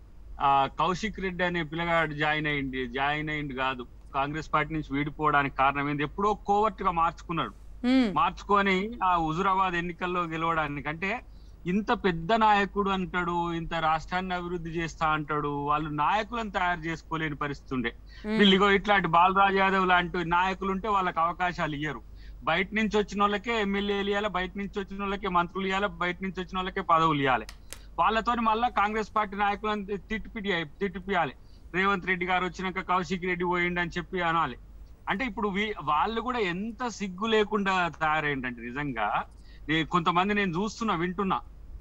Speaker 3: ఆ కౌశిక్ రెడ్డి అనే పిల్లగాడు జాయిన్ అయ్యింది జాయిన్ అయ్యింది కాదు కాంగ్రెస్ పార్టీ నుంచి వీడిపోవడానికి కారణం ఏంది ఎప్పుడో కోవర్ట్ గా మార్చుకున్నాడు
Speaker 1: ఉమ్,
Speaker 3: మార్చుకొని ఆ హుజురాబాద్ ఎన్నికల్లో గెలవడానికి అంటే ఇంత పెద్ద నాయకుడు అంటాడు ఇంత రాష్ట్రాన్ని అభివృద్ధి చేస్తా అంటాడు వాళ్ళు నాయకులను తయారు చేసుకోలేని పరిస్థితి ఉండే
Speaker 1: ఉమ్.
Speaker 3: వీళ్ళు ఇగో ఇట్లాంటి బాలరాజ్ యాదవ్ లాంటి నాయకులు ఉంటే వాళ్ళకి అవకాశాలు ఇయ్యరు బయట నుంచి వచ్చిన వాళ్ళకే ఎమ్మెల్యేలు ఇవ్వాలి బయట నుంచి వచ్చిన వాళ్ళకే మంత్రులు ఇవ్వాలి బయట నుంచి వచ్చిన వాళ్ళకే పదవులు ఇవ్వాలి వాళ్ళతో మళ్ళా కాంగ్రెస్ పార్టీ నాయకులను తిట్టిపిడి తిట్టిపియాలి రేవంత్ రెడ్డి గారు వచ్చినాక కౌశిక్ రెడ్డి పోయిండు అని చెప్పి అనాలి అంటే ఇప్పుడు వీ- వాళ్ళు కూడా ఎంత సిగ్గు లేకుండా తయారైందంటే నిజంగా నే- కొంతమంది నేను చూస్తున్నా వింటున్నా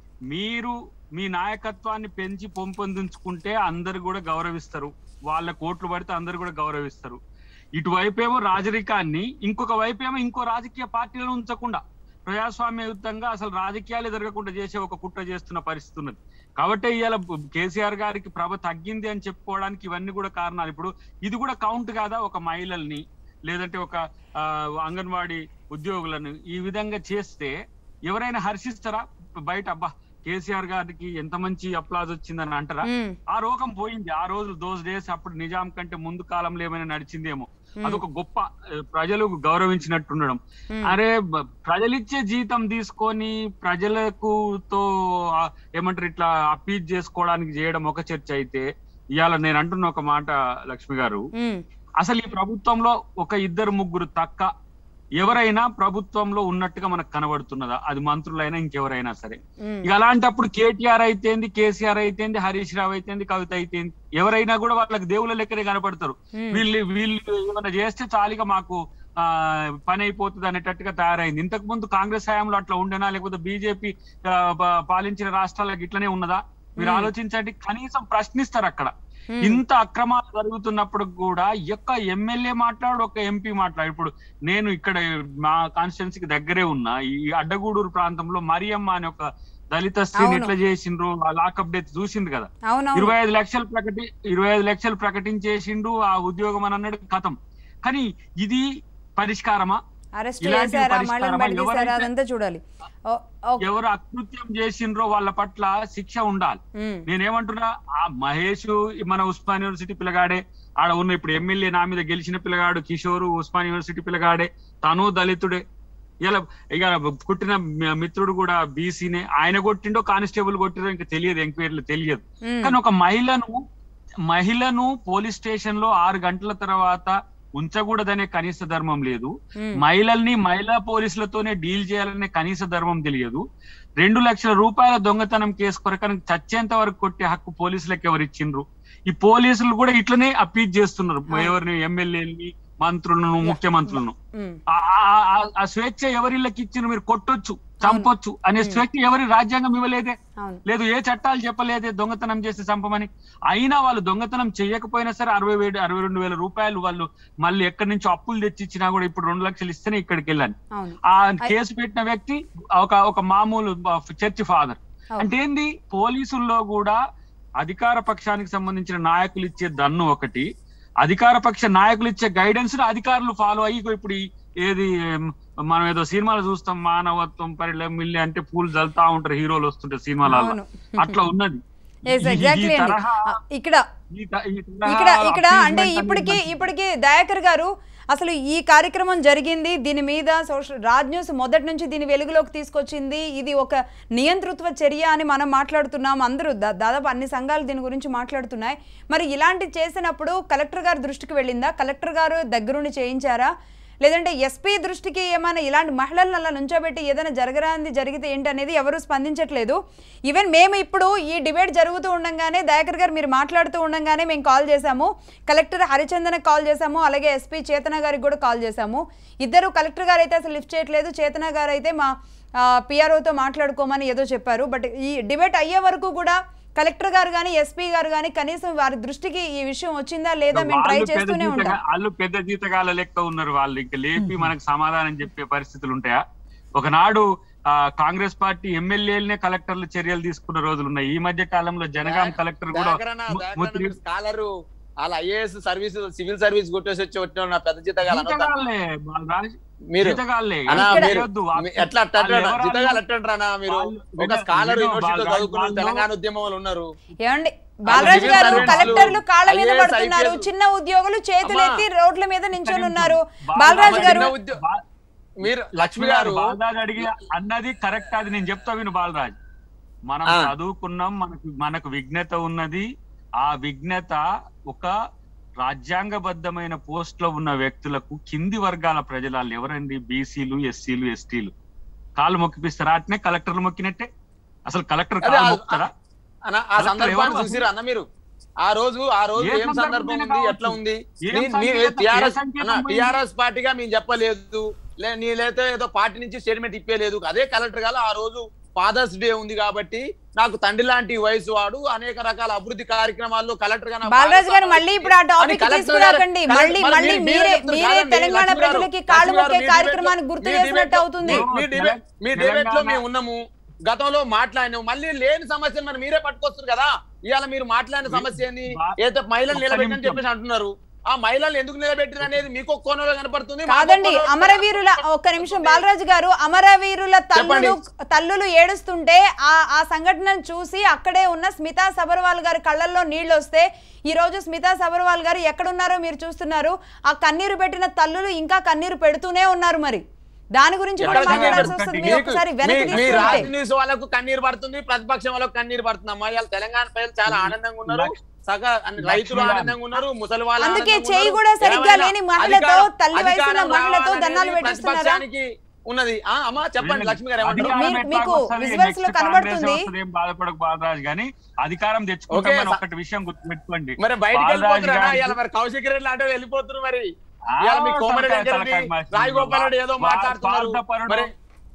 Speaker 3: మీరు మీ నాయకత్వాన్ని పెంచి పొంపొందించుకుంటే అందరు కూడా గౌరవిస్తారు వాళ్ళ కోట్లు పడితే అందరు కూడా గౌరవిస్తారు ఇటువైపు ఏమో రాజరికాన్ని ఇంకొక వైపు ఏమో ఇంకో రాజకీయ పార్టీలను ఉంచకుండా ప్రజాస్వామ్యయుతంగా అసలు రాజకీయాలు జరగకుండా చేసే ఒక కుట్ర చేస్తున్న పరిస్థితి ఉన్నది కాబట్టి ఇవాళ కేసీఆర్ గారికి ప్రభ తగ్గింది అని చెప్పుకోవడానికి ఇవన్నీ కూడా కారణాలు ఇప్పుడు ఇది కూడా కౌంట్ కాదా ఒక మహిళల్ని లేదంటే ఒక ఆ, అంగన్వాడీ ఉద్యోగులను ఈ విధంగా చేస్తే ఎవరైనా హర్షిస్తారా బయట అబ్బా కేసీఆర్ గారికి ఎంత మంచి అప్లాజ్ వచ్చిందని అంటారా
Speaker 1: ఉమ్,
Speaker 3: ఆ రోగం పోయింది ఆ రోజు దోస్ డేస్ అప్పుడు నిజాం కంటే ముందు కాలంలో ఏమైనా నడిచిందేమో అదొక గొప్ప ఆ, ప్రజలు గౌరవించినట్టుండడం
Speaker 1: ఉమ్.
Speaker 3: అరే బ- ప్రజలిచ్చే జీతం తీసుకొని ప్రజలకు తో ఆ, ఏమంటారు ఇట్లా అపీల్ చేసుకోవడానికి చేయడం ఒక చర్చ అయితే ఇవాళ నేను అంటున్న ఒక మాట లక్ష్మి గారు
Speaker 1: ఉమ్,
Speaker 3: అసలు ఈ ప్రభుత్వంలో ఒక ఇద్దరు ముగ్గురు తక్క ఎవరైనా ప్రభుత్వంలో ఉన్నట్టుగా మనకు కనబడుతున్నదా అది మంత్రులైనా ఇంకెవరైనా సరే
Speaker 1: ఉమ్.
Speaker 3: ఇక అలాంటప్పుడు కేటీఆర్ అయితేంది కేసీఆర్ అయితేంది హరీష్ రావు అయితేంది కవిత అయితేంది ఎవరైనా కూడా వాళ్ళకి దేవుళ్ళ లెక్కనే కనపడతారు
Speaker 1: ఉమ్.
Speaker 3: వీళ్ళు వీళ్ళు ఏమైనా చేస్తే చాలిగా మాకు ఆ పని అయిపోతుంది అనేటట్టుగా తయారైంది ఇంతకు ముందు కాంగ్రెస్ హయాంలో అట్లా ఉండేనా లేకపోతే బీజేపీ పాలించిన రాష్ట్రాలకు ఇట్లనే ఉన్నదా మీరు
Speaker 1: Hmm.
Speaker 3: ఆలోచించండి కనీసం ప్రశ్నిస్తారు అక్కడ
Speaker 1: ఉమ్.
Speaker 3: ఇంత అక్రమాలు జరుగుతున్నప్పుడు కూడా యొక్క ఎమ్మెల్యే మాట్లాడు ఒక ఎంపీ మాట్లాడు ఇప్పుడు నేను ఇక్కడ మా కాన్స్టిట్యున్సీకి దగ్గరే ఉన్నా ఈ అడ్డగూడూరు ప్రాంతంలో మరియమ్మ అనే ఒక దళిత స్త్రీని
Speaker 1: అవును.
Speaker 3: ఎట్లా చేసిండ్రు ఆ లాకప్ డెత్ చూసింది కదా
Speaker 1: అవునవును
Speaker 3: ఇరవై ఐదు లక్షలు ప్రకటి ఇరవై ఐదు లక్షలు ప్రకటించేసిండు ఆ ఉద్యోగం అని అన్నాడు కథం కానీ ఇది పరిష్కారమా
Speaker 1: అరెస్ట్
Speaker 3: ఇలాంటి
Speaker 1: చేశారా మళ్ళీ
Speaker 3: పరిష్కారమా?
Speaker 1: బయట తీశారా
Speaker 3: ఎవరైతే-
Speaker 1: అదంతా చూడాలి ఓ- ఓ-
Speaker 3: ఎవరు అకృత్యం చేసిండ్రో వాళ్ళ పట్ల శిక్ష ఉండాలి
Speaker 1: ఉమ్,
Speaker 3: నేనేమంటున్నా ఆ మహేష్ మన ఉస్మాన్ యూనివర్సిటీ పిల్లగాడే ఆడ ఉన్న ఇప్పుడు ఎమ్మెల్యే నా మీద గెలిచిన పిల్లగాడు కిషోర్ ఉస్మాన్ యూనివర్సిటీ పిల్లగాడే తను దళితుడే ఇలా ఇక పుట్టిన మి- మిత్రుడు కూడా బీసీనే ఆయన కొట్టిండో కానిస్టేబుల్ కొట్టిండో ఇంకా తెలియదు ఎంక్వైరీలు తెలియదు
Speaker 1: ఉమ్,
Speaker 3: కానీ ఒక మహిళను మహిళను పోలీస్ స్టేషన్ లో ఆరు గంటల తర్వాత ఉంచకూడదనే కనీస ధర్మం లేదు
Speaker 1: ఉమ్,
Speaker 3: మహిళల్ని మహిళా పోలీసులతోనే డీల్ చేయాలనే కనీస ధర్మం తెలియదు రెండు లక్షల రూపాయల దొంగతనం కేసు కొరకని చచ్చేంత వరకు కొట్టే హక్కు పోలీసులకు ఎవరు ఇచ్చిండ్రు ఈ పోలీసులు కూడా ఇట్లనే అప్పీల్ చేస్తున్నారు ఎవరిని ఎమ్మెల్యేని మంత్రులను ముఖ్యమంత్రులను
Speaker 1: ఉమ్,
Speaker 3: ఆ- ఆ- ఆ- ఆ స్వేచ్ఛ ఎవరిళ్ళకి ఇచ్చిన మీరు కొట్టొచ్చు చంపొచ్చు అనే స్వేచ్ఛ ఎవరి రాజ్యాంగం ఇవ్వలేదే
Speaker 1: అవును
Speaker 3: లేదు ఏ చట్టాలు చెప్పలేదే దొంగతనం చేసి చంపమని అయినా వాళ్ళు దొంగతనం చేయకపోయినా సరే అరవై వేలు అరవై రెండు వేల రూపాయలు వాళ్ళు మళ్ళీ ఎక్కడి నుంచో అప్పులు తెచ్చి ఇచ్చినా కూడా ఇప్పుడు రెండు లక్షలు ఇస్తేనే ఇక్కడికి వెళ్ళాను
Speaker 1: అవును
Speaker 3: ఆ కేసు పెట్టిన వ్యక్తి ఒక ఒక మామూలు చర్చి ఫాదర్
Speaker 1: అవును.
Speaker 3: అంటే ఏంది పోలీసుల్లో కూడా అధికార పక్షానికి సంబంధించిన నాయకులు ఇచ్చే దన్ను ఒకటి అధికార పక్ష నాయకులు ఇచ్చే గైడెన్స్ అధికారులు ఫాలో అయ్యి ఇగో ఇప్పుడు ఈ- ఏది ఏం, మనం ఏదో సినిమాలు చూస్తాం మానవత్వం పరిమిల్లి అంటే పూలు జల్తా ఉంటారు హీరోలు వస్తుంటే సినిమాలలో
Speaker 1: అవును
Speaker 3: అట్లా ఉన్నది
Speaker 1: ఎస్
Speaker 3: ఈ- ఈ
Speaker 1: ఎగ్జాక్ట్లీ అండి
Speaker 3: తరహా-
Speaker 1: ఆ, ఇక్కడ
Speaker 3: ఈ త- ఈ తరహా
Speaker 1: ఇక్కడ ఇక్కడ అంటే
Speaker 3: appeasement
Speaker 1: ఇప్పటికి
Speaker 3: అనేది
Speaker 1: ఇప్పటికి దయాకర్ గారు అసలు ఈ కార్యక్రమం జరిగింది దీని మీద సోషల్ రాజ్ న్యూస్ మొదటి నుంచి దీని వెలుగులోకి తీసుకొచ్చింది ఇది ఒక నియంతృత్వ చర్య అని మనం మాట్లాడుతున్నాం అందరూ దా- దాదాపు అన్ని సంఘాలు దీని గురించి మాట్లాడుతున్నాయి మరి ఇలాంటి చేసినప్పుడు కలెక్టర్ గారి దృష్టికి వెళ్ళిందా కలెక్టర్ గారు దగ్గరుండి చేయించారా లేదంటే ఎస్పీ దృష్టికి ఏమైనా ఇలాంటి మహిళలను అలా నుంచోబెట్టి ఏదైనా జరగరాంది జరిగితే ఏంటి అనేది ఎవరు స్పందించట్లేదు ఈవెన్ మేము ఇప్పుడు ఈ డిబేట్ జరుగుతూ ఉండగానే దయాకర్ గారు మీరు మాట్లాడుతూ ఉండగానే మేము కాల్ చేశాము కలెక్టర్ హరిచందన్కి కాల్ చేశాము అలాగే ఎస్పీ చేతన గారికి కూడా కాల్ చేశాము ఇద్దరు కలెక్టర్ గారు అయితే అసలు లిఫ్ట్ చేయట్లేదు చేతన గారు అయితే మా పిఆర్ఓతో మాట్లాడుకోమని ఏదో చెప్పారు బట్ ఈ డిబేట్ అయ్యే వరకు కూడా కలెక్టర్ గారు కానీ ఎస్పీ గారు కానీ కనీసం వారి దృష్టికి ఈ విషయం వచ్చిందా లేదా మేము ట్రై
Speaker 3: వాళ్ళు పెద్ద
Speaker 1: చేస్తూనే
Speaker 3: జీతగా-
Speaker 1: ఉంటాం
Speaker 3: వాళ్ళు పెద్ద జీతగాల లెక్క ఉన్నారు వాళ్ళు ఇంకా లేపి మనకు సమాధానం చెప్పే పరిస్థితులు ఉంటాయా ఒకనాడు ఆ కాంగ్రెస్ పార్టీ ఎమ్మెల్యేలనే కలెక్టర్లు చర్యలు తీసుకున్న రోజులు ఉన్నాయి ఈ మధ్య కాలంలో జనగాం కలెక్టర్ కూడా ము- ముత్రి-
Speaker 2: స్కాలర్ వాళ్ళ ఐఏఎస్ సర్వీస్ సివిల్ సర్వీస్ కొట్టేసి వచ్చి వచ్చిన నా పెద్ద జీతగాలు అనొద్దా?
Speaker 3: జీతగాళ్ళే, బాలరాజ్.
Speaker 2: మీరు
Speaker 3: జీతగాళ్ళే.
Speaker 2: అన్నా
Speaker 3: ఇక్కడ
Speaker 2: మీరు
Speaker 3: వద్దు.
Speaker 2: మీ- ఎట్లా అట్లా
Speaker 3: వాళ్ళు
Speaker 2: అట్లా
Speaker 3: ఎవరు
Speaker 2: జీతగాలు
Speaker 3: వాళ్ళు?
Speaker 2: ఎట్లా అంటారా మీరు
Speaker 3: వాళ్ళు-
Speaker 2: ఒక
Speaker 3: వినో-
Speaker 2: స్కాలర్
Speaker 3: వినో
Speaker 2: యూనివర్సిటీలో
Speaker 3: బాలరాజ్
Speaker 2: చదువుకున్న
Speaker 3: వాళ్ళు-
Speaker 2: తెలంగాణ ఉద్యమంలో ఉన్నారు
Speaker 1: ఏమండి బాలరాజు
Speaker 2: సివిల్
Speaker 1: గారు
Speaker 2: సర్వీసులు,
Speaker 1: కలెక్టర్లు కాళ్ళ మీద
Speaker 2: IAS,
Speaker 1: పడుతున్నారు
Speaker 2: IPS.
Speaker 1: చిన్న ఉద్యోగులు చేతులు
Speaker 2: అమ్మా.
Speaker 1: ఎత్తి రోడ్ల మీద నించొని ఉన్నారు
Speaker 3: బాలరాజు
Speaker 1: బాలరాజు
Speaker 2: అమ్మా,
Speaker 1: గారు
Speaker 2: చిన్న ఉద్యో-
Speaker 3: బా-
Speaker 2: మీరు
Speaker 3: లక్ష్మి
Speaker 2: లక్ష్మి
Speaker 3: గారు
Speaker 2: గారు
Speaker 3: బాలరాజ్ అడిగి అన్నది కరెక్ట్ అది నేను చెప్తా విను బాలరాజ్ మనం
Speaker 2: ఆ.
Speaker 3: చదువుకున్నాం మనకు మనకు విఘ్నత ఉన్నది ఆ విఘ్నత ఒక రాజ్యాంగబద్ధమైన పోస్ట్ లో ఉన్న వ్యక్తులకు కింది వర్గాల ప్రజలు వాళ్ళు ఎవరండి బీసీలు ఎస్సీలు ఎస్టీలు కాళ్ళు మొక్కిపిస్తారా అట్నే కలెక్టర్లు మొక్కినట్టే అసలు కలెక్టర్
Speaker 2: అదే
Speaker 3: కాళ్ళు
Speaker 2: ఆ-
Speaker 3: మొక్కుతారా
Speaker 2: అన్న ఆ
Speaker 3: కలెక్టర్
Speaker 2: సందర్భాన్ని
Speaker 3: ఎవరు?
Speaker 2: చూసిరా అన్న మీరు ఆ రోజు ఆ రోజు
Speaker 3: ఏ
Speaker 2: ఏం
Speaker 3: సందర్భం
Speaker 2: సందర్భం
Speaker 3: అయినా
Speaker 2: ఉంది
Speaker 3: కావచ్చు.
Speaker 2: ఎట్లా ఉంది
Speaker 3: ఏం
Speaker 2: నీ- నీ
Speaker 3: సంకేతం-
Speaker 2: టిఆర్ఎస్
Speaker 3: ఏ సంకేతం
Speaker 2: అన్న
Speaker 3: పోయింది?
Speaker 2: టిఆర్ఎస్ పార్టీగా మేము చెప్పలేదు లే నీ లేతే ఏదో పార్టీ నుంచి స్టేట్మెంట్ ఇప్పలేదు అదే కలెక్టర్ గారు ఆ రోజు ఫాదర్స్ డే ఉంది కాబట్టి నాకు తండ్రి లాంటి వయసు వాడు అనేక రకాల అభివృద్ధి కార్యక్రమాల్లో కలెక్టర్ గా నా
Speaker 1: బాలరాజు గారు
Speaker 2: భాగస్వామి
Speaker 1: మళ్ళీ ఇప్పుడు ఆ
Speaker 2: అని
Speaker 1: టాపిక్
Speaker 2: కలెక్టర్
Speaker 1: తీసుకురాకండి
Speaker 2: గారు-
Speaker 1: మళ్ళీ
Speaker 2: మరి
Speaker 1: మళ్ళీ
Speaker 2: మీరు-
Speaker 1: మీరే
Speaker 2: చెప్తున్నారు
Speaker 1: మీరే
Speaker 2: కాదండి,
Speaker 1: తెలంగాణ
Speaker 2: లక్ష్మి గారు,
Speaker 1: ప్రజలకి కాళ్ళు
Speaker 2: లక్ష్మి గారు,
Speaker 1: మొక్కే
Speaker 2: మీ డిబేట్
Speaker 1: కార్యక్రమాన్ని
Speaker 2: లో-
Speaker 1: గుర్తు
Speaker 2: మీ
Speaker 1: చేసినట్టు
Speaker 2: డిబేట్ లో-
Speaker 1: అవుతుంది
Speaker 3: మీ-
Speaker 2: మీ డిబేట్ మీ డిబేట్ లో
Speaker 3: తెలంగాణ-
Speaker 2: మేము ఉన్నాము గతంలో మాట్లాడినాము మళ్ళీ లేని సమస్యను మరి మీరే పట్టుకొస్తారు కదా ఇవాళ మీరు మాట్లాడిన సమస్య ఏంది
Speaker 3: బా-
Speaker 2: ఏదో మహిళలు
Speaker 3: ఒక్క
Speaker 2: నిలబెట్టని
Speaker 3: నిమిషం.
Speaker 2: చెప్పేసి అంటున్నారు ఆ మహిళలు ఎందుకు నిలబెట్టిన అనేది మీకు ఒక కోణంలో కనపడుతుంది మాకు ఒక
Speaker 1: కాదండి
Speaker 2: కోణంలో
Speaker 1: అమరవీరుల ఒక్క నిమిషం బాలరాజు గారు అమరవీరుల తల్లులు తల్లులు ఏడుస్తుంటే ఆ ఆ సంఘటనను చూసి అక్కడే ఉన్న స్మితా సబర్వాల్ గారి కళ్ళల్లో నీళ్లు వస్తే ఈ రోజు స్మితా సబర్వాల్ గారు ఎక్కడున్నారో మీరు చూస్తున్నారు ఆ కన్నీరు పెట్టిన తల్లులు ఇంకా కన్నీరు పెడుతూనే ఉన్నారు మరి దాని గురించి కూడా
Speaker 2: ఎక్కడ
Speaker 1: మాట్లాడాల్సి
Speaker 2: కన్నీరు
Speaker 1: వస్తుంది
Speaker 3: పెడుతుంది?
Speaker 1: మీరు
Speaker 2: మీకు-
Speaker 1: ఒకసారి
Speaker 2: మీ-
Speaker 1: వెనక్కి
Speaker 2: మీ
Speaker 1: తీసుకుంటే
Speaker 2: రాజు న్యూస్ వాళ్ళకు కన్నీరు పడుతుంది ప్రతిపక్షం వాళ్ళకు కన్నీరు పడుతుంది అమ్మా ఇవాళ తెలంగాణ ప్రజలు చాలా ఆనందంగా ఉన్నారు
Speaker 3: లక్ష్-
Speaker 2: సగ అన్ని రైతులు
Speaker 3: లక్ష్మీ
Speaker 2: ఆనందంగా ఉన్నారు ముసలి వాళ్ళు
Speaker 1: అందుకే
Speaker 2: ఆనందంగా
Speaker 1: చెయ్యి
Speaker 2: ఉన్నారు.
Speaker 1: కూడా సరిగ్గా
Speaker 2: ఏమైనా
Speaker 1: లేని మహిళతో,
Speaker 2: అధికారం-
Speaker 1: తల్లి వయసున్న
Speaker 2: అధికారం
Speaker 1: మహిళతో
Speaker 2: రావాలనేది
Speaker 1: దండాలు పెట్టిస్తున్నారా?
Speaker 2: ప్రతిపక్షానికి ఉన్నది ఆ అమ్మా చెప్పండి లక్ష్మి గారు ఏమంటారు
Speaker 3: అధికారం
Speaker 1: మీ-
Speaker 3: ఎట్లా
Speaker 1: మీకు
Speaker 3: వస్తది?
Speaker 1: visuals లో
Speaker 3: Next
Speaker 1: కనబడుతుంది.
Speaker 3: కాంగ్రెస్ వస్తది, ఏం బాధపడకు బాలరాజు గాని అధికారం తెచ్చుకుంటామని
Speaker 2: ఓకే,
Speaker 3: ఒకటి విషయం గుర్తుపెట్టుకోండి
Speaker 2: మరి బయటికి
Speaker 3: బాలరాజు
Speaker 2: వెళ్ళిపోతున్నా
Speaker 3: గారికి-
Speaker 2: ఇవాళ మరి కౌశిక్ రెడ్డి లాంటి వాళ్ళు వెళ్ళిపోతున్నారు మరి
Speaker 3: ఆ,
Speaker 2: ఇవాళ మీ కోమరెడ్డి
Speaker 3: తలకాయ-
Speaker 2: వెంకటరెడ్డి,
Speaker 3: తలకాయ మార్చింది.
Speaker 2: రాజగోపాల్ రెడ్డి ఏదో
Speaker 3: వా-
Speaker 2: మాట్లాడుతున్నారు
Speaker 3: స్వార్థపరుడు.
Speaker 2: మరి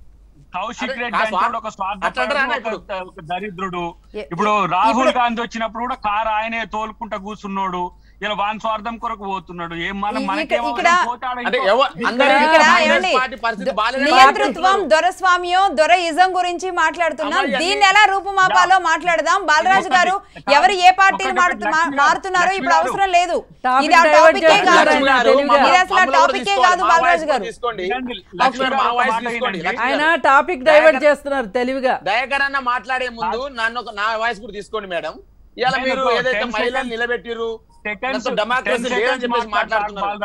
Speaker 3: కౌశిక్
Speaker 2: అదే,
Speaker 3: రెడ్డి
Speaker 2: ఆ
Speaker 3: అంటే
Speaker 2: స్వా-
Speaker 3: కూడా ఒక
Speaker 2: అట్లా అంటారా అన్న
Speaker 3: స్వార్థపరుడు,
Speaker 2: ఇప్పుడు?
Speaker 3: ఒక- ఒక దరిద్రుడు
Speaker 1: ఎ-
Speaker 3: ఇప్పుడు రాహుల్
Speaker 1: ఇప్పుడు-
Speaker 3: గాంధీ వచ్చినప్పుడు కూడా కారు ఆయనే తోలుకుంటా కూర్చున్నాడు ఇలా వాన్ స్వార్థం కొరకు పోతున్నాడు ఏం మనం
Speaker 1: ఈ-
Speaker 3: మనకేం
Speaker 1: ఇక్కడ-
Speaker 3: అవసరం పోతే ఆడ
Speaker 2: అంటే
Speaker 3: ఇంకో-
Speaker 2: ఎవ- అందరికీ
Speaker 1: ఇక్కడ
Speaker 2: కాంగ్రెస్
Speaker 1: ఏమండి?
Speaker 2: పార్టీ పరిస్థితి బాగాలేదని
Speaker 1: నియంతృత్వం
Speaker 2: మాట్లాడుతున్నారు.
Speaker 1: దొరస్వామ్యం దొరయిజం గురించి మాట్లాడుతున్నాం
Speaker 2: అమ్మ,
Speaker 1: దీన్ని ఎలా రూపుమాపాలో మాట్లాడదాం బాలరాజు గారు
Speaker 3: ఒకటి-
Speaker 1: ఎవరు ఏ పార్టీలు
Speaker 3: ఒకటి
Speaker 1: మారుతు- మా-
Speaker 3: లక్ష్మి గారు,
Speaker 1: మారుతున్నారో ఇప్పుడు
Speaker 3: లక్ష్మి
Speaker 1: అవసరం లేదు
Speaker 4: టాపిక్
Speaker 1: ఇది ఆ
Speaker 4: డైవర్ట్
Speaker 1: టాపికే
Speaker 4: చేస్తున్నారు
Speaker 1: కాదు
Speaker 2: లక్ష్మి గారు,
Speaker 4: తెలివిగా.
Speaker 2: మమ్మ-
Speaker 1: ఇది అసలు ఆ
Speaker 2: మమ్మల్ని కూడా
Speaker 1: టాపికే
Speaker 2: తీసుకోండి.
Speaker 1: కాదు
Speaker 2: మా
Speaker 1: బాలరాజు
Speaker 2: వాయిస్
Speaker 1: గారు.
Speaker 2: కూడా తీసుకోండి
Speaker 3: వినండి,
Speaker 2: లక్ష్మి
Speaker 3: లక్ష్మి
Speaker 2: గారు,
Speaker 3: గారు
Speaker 2: మా
Speaker 3: ఒక
Speaker 2: వాయిస్
Speaker 3: మాట
Speaker 2: తీసుకోండి
Speaker 3: వినండి.
Speaker 2: లక్ష్మి
Speaker 4: ఆయన
Speaker 2: గారు.
Speaker 4: టాపిక్ డైవర్ట్ చేస్తున్నారు తెలివిగా
Speaker 2: దయాకర్ అన్న మాట్లాడే ముందు నన్ను ఒక- నా వాయిస్ కూడా తీసుకోండి మేడం ఇలా
Speaker 3: నేను
Speaker 2: మీరు
Speaker 3: ఒక
Speaker 2: ఏదైతే
Speaker 3: 10
Speaker 2: మహిళలు
Speaker 3: seconds-
Speaker 2: నిలబెట్టిరు
Speaker 3: సెకండ్స్
Speaker 2: అసలు democracy లేదని చెప్పేసి మాట్లాడుతున్నారు.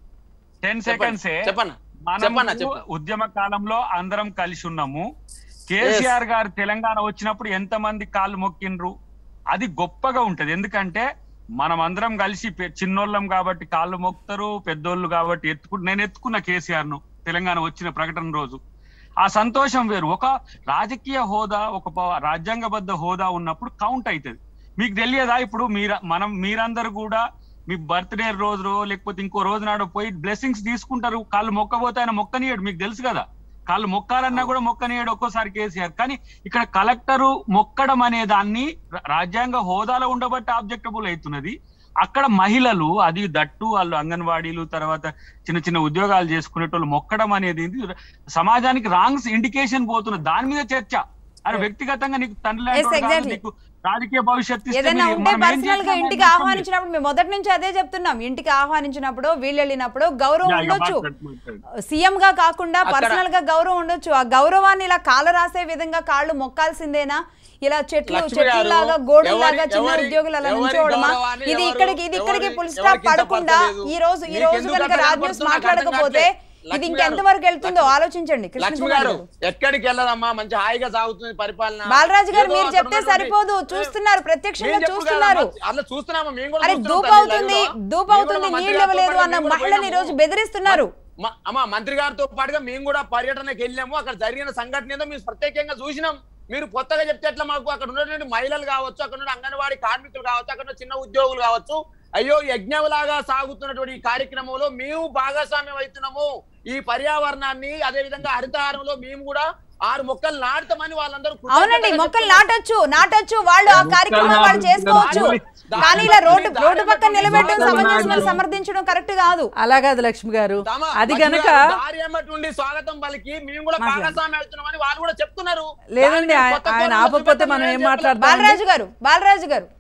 Speaker 3: టెన్ సెకండ్స్
Speaker 2: చెప్పన్న
Speaker 3: మనం
Speaker 2: చెప్పన్న చెప్పు
Speaker 3: ఉద్యమ కాలంలో అందరం కలిసి ఉన్నాము కేసీఆర్ గారు తెలంగాణ వచ్చినప్పుడు ఎంత మంది కాళ్ళు మొక్కిండ్రు అది గొప్పగా ఉంటది ఎందుకంటే మనం అందరం కలిసి పె- చిన్నోళ్ళం కాబట్టి కాళ్ళు మొక్కుతారు పెద్దోళ్ళు కాబట్టి ఎత్తుకు నేను ఎత్తుకున్న కేసీఆర్ ను తెలంగాణ వచ్చిన ప్రకటన రోజు ఆ సంతోషం వేరు ఒక రాజకీయ హోదా ఒక ప- రాజ్యాంగబద్ధ హోదా ఉన్నప్పుడు కౌంట్ అవుతుంది మీకు తెలియదా ఇప్పుడు మీర మనం మీరందరూ కూడా మీ బర్త్డే రోజు లేకపోతే ఇంకో రోజు నాడు పోయి బ్లెస్సింగ్స్ తీసుకుంటారు కాళ్ళు మొక్కబోతే ఆయన మొక్కనీయడు మీకు తెలుసు కదా కాళ్ళు మొక్కాలన్నా కూడా మొక్కనీయడు ఒక్కోసారి కేసీఆర్ కానీ ఇక్కడ కలెక్టరు మొక్కడం అనే దాన్ని రా- రాజ్యాంగ హోదాలో ఉండబట్టి ఆబ్జెక్టబుల్ అవుతున్నది అక్కడ మహిళలు అది దట్టు వాళ్ళు అంగన్వాడీలు తర్వాత చిన్న చిన్న ఉద్యోగాలు చేసుకునేటోళ్ళు మొక్కడం అనేది ఇది సమాజానికి రాంగ్స్ ఇండికేషన్ పోతున్నది దాని మీద చర్చ అరే వ్యక్తిగతంగా నీకు తండ్రి లాంటి
Speaker 1: Yes,
Speaker 3: వాడు కాదు,
Speaker 1: exactly.
Speaker 3: నీకు రాజకీయ భవిష్యత్తు ఇస్తే
Speaker 1: ఏదైనా
Speaker 3: మీరు-
Speaker 1: ఉంటే
Speaker 3: మనం ఏం
Speaker 1: పర్సనల్ గా
Speaker 3: చేసినా
Speaker 1: ఇంటికి
Speaker 3: మాట్లాడుకోండి.
Speaker 1: ఆహ్వానించినప్పుడు మేము మొదటి నుంచి అదే చెప్తున్నాం ఇంటికి ఆహ్వానించినప్పుడు వీళ్ళు వెళ్ళినప్పుడు గౌరవం
Speaker 3: యా, ఇక
Speaker 1: ఉండొచ్చు
Speaker 3: మాట్లాడు, మాట్లాడు.
Speaker 1: సీఎం గా కాకుండా
Speaker 2: అక్కడ-
Speaker 1: పర్సనల్ గా గౌరవం ఉండొచ్చు ఆ గౌరవాన్ని ఇలా కాల రాసే విధంగా కాళ్ళు మొక్కాల్సిందేనా ఇలా చెట్లు
Speaker 2: లక్ష్మి
Speaker 1: చెట్లు
Speaker 2: గారు,
Speaker 1: లాగా గోడలు
Speaker 2: ఎవరి-
Speaker 1: లాగా చిన్న
Speaker 2: ఎవరి-
Speaker 1: ఉద్యోగులు అలా
Speaker 2: ఎవరి
Speaker 1: నుంచోవడమా
Speaker 2: గౌరవాన్ని
Speaker 1: ఇది
Speaker 2: ఎవరు-
Speaker 1: ఇక్కడికి ఇది ఇక్కడికి
Speaker 2: ఎవరి-
Speaker 1: పుల్ స్టాప్
Speaker 2: ఎవరికి
Speaker 1: పడకుండా
Speaker 2: ఇంతపడతలేదు?
Speaker 1: ఈ రోజు ఈ
Speaker 2: మీకు
Speaker 1: రోజు
Speaker 2: ఎందుకు
Speaker 1: కనుక
Speaker 2: అట్లా
Speaker 1: రాజ్ న్యూస్
Speaker 2: కనపడుతుందో నాకు అర్థం
Speaker 1: మాట్లాడకపోతే
Speaker 2: కావట్లేదు.
Speaker 1: ఇది
Speaker 2: లక్ష్మి
Speaker 1: ఇంకెంత
Speaker 2: గారు,
Speaker 1: వరకు వెళ్తుందో
Speaker 2: లక్ష్మి-
Speaker 1: ఆలోచించండి కృష్ణ
Speaker 2: లక్ష్మి
Speaker 1: కుమార్
Speaker 2: గారు
Speaker 1: గారు
Speaker 2: ఎక్కడికి వెళ్ళదమ్మా మంచి హాయిగా సాగుతుంది పరిపాలన
Speaker 1: బాలరాజు గారు
Speaker 2: ఏదో
Speaker 1: మీరు
Speaker 2: అక్కడ
Speaker 1: చెప్తే
Speaker 2: ఉన్నటువంటి-
Speaker 1: సరిపోదు చూస్తున్నారు ప్రత్యక్షంగా
Speaker 2: మేము చెప్పుడు
Speaker 1: చూస్తున్నారు
Speaker 2: కాదమ్మా, అట్లా చూస్తున్నామా మేము కూడా
Speaker 1: అరే
Speaker 2: చూస్తున్నాం
Speaker 1: దూపు
Speaker 2: తల్లి
Speaker 1: అవుతుంది
Speaker 2: live లో.
Speaker 1: దూపు
Speaker 2: మేము
Speaker 1: అవుతుంది
Speaker 2: కూడా మంత్రి
Speaker 1: నీళ్ళు
Speaker 2: గారితో
Speaker 1: ఇవ్వలేదు
Speaker 2: పాటు
Speaker 1: అన్న
Speaker 2: మేము కూడా
Speaker 1: మహిళని ఈ
Speaker 2: పోయినాము.
Speaker 1: రోజు బెదిరిస్తున్నారు
Speaker 2: మ- అమ్మా మంత్రి గారితో పాటుగా మేము కూడా పర్యటనకి వెళ్ళాము అక్కడ జరిగిన సంఘటన ఏదో మేము ప్రత్యేకంగా చూసినాం మీరు కొత్తగా చెప్తే ఎట్లా మాకు అక్కడ ఉన్నటువంటి మహిళలు కావచ్చు అక్కడ ఉన్న అంగన్వాడీ కార్మికులు కావచ్చు అక్కడ ఉన్న చిన్న ఉద్యోగులు కావచ్చు అయ్యో యజ్ఞంలాగా సాగుతున్నటువంటి ఈ కార్యక్రమంలో మేము భాగస్వామ్యం అవుతున్నాము ఈ పర్యావరణాన్ని అదే విధంగా హరితహారంలో మేము కూడా ఆరు మొక్కలు నాటుతామని వాళ్ళందరూ
Speaker 1: అవునండి
Speaker 2: కృతజ్ఞతగా
Speaker 1: మొక్కలు
Speaker 2: చెప్తున్నారు.
Speaker 1: నాటొచ్చు నాటొచ్చు వాళ్ళు ఆ కార్యక్రమం వాళ్ళు చేసుకోవచ్చు కానీ ఇలా రోడ్డు రోడ్డు పక్కన నిలబెట్టడం సమంజసం సమర్థించడం కరెక్ట్ కాదు
Speaker 4: అలా కాదు లక్ష్మి గారు
Speaker 2: తమ-
Speaker 4: అది
Speaker 2: లక్ష్మి
Speaker 4: గనక
Speaker 2: గారు దారి ఎమ్మటి నుండి స్వాగతం పలికి మేము కూడా
Speaker 4: మాట్లాడండి.
Speaker 2: భాగస్వామ్యం అవుతున్నామని వాళ్ళు కూడా చెప్తున్నారు
Speaker 4: లేదండి
Speaker 2: దానికి
Speaker 4: ఆయన-
Speaker 2: కొత్త
Speaker 4: ఆయన
Speaker 2: కోణంలో
Speaker 4: ఆపకపోతే
Speaker 2: చూపెట్టమని
Speaker 4: మనం ఏం
Speaker 2: చెప్పలేదు.
Speaker 4: మాట్లాడతాం
Speaker 1: బాలరాజు గారు బాలరాజు గారు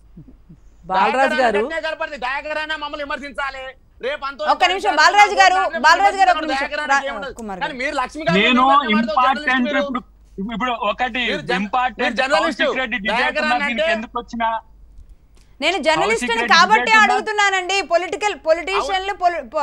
Speaker 4: బాలరాజు గారు
Speaker 2: దయాకరాన్ని కనపడితే దయాకరాన్ని మమ్మల్ని విమర్శించాలి రేపు అంతో
Speaker 1: ఒక్క నిమిషం, బాలరాజు గారు, బాలరాజు గారు ఒక్క నిమిషం.
Speaker 2: దయాకరానికి
Speaker 1: రా-
Speaker 2: ఏముండదు.
Speaker 1: కుమార్
Speaker 2: కానీ
Speaker 1: గారు.
Speaker 2: మీరు లక్ష్మి గారు
Speaker 3: నేను
Speaker 2: మాట్లాడితే
Speaker 3: ఇంపార్టెంట్
Speaker 2: జర్నలిస్ట్
Speaker 3: ఇప్పుడు ఇప్పుడు ఒకటి
Speaker 2: మీరు జర్న-
Speaker 3: ఇంపార్టెంట్
Speaker 2: మీరు జర్నలిస్టు.
Speaker 3: కౌశిక్ రెడ్డి debate
Speaker 2: దయాకరన్
Speaker 3: ఉన్నది
Speaker 2: అంటే-
Speaker 3: దీనికి ఎందుకు వచ్చినా
Speaker 1: నేను జర్నలిస్ట్
Speaker 3: కౌశిక్ రెడ్డి
Speaker 1: కాబట్టే
Speaker 3: debate ఉందా?
Speaker 1: అడుగుతున్నానండి పొలిటికల్ పొలిటీషియన్లు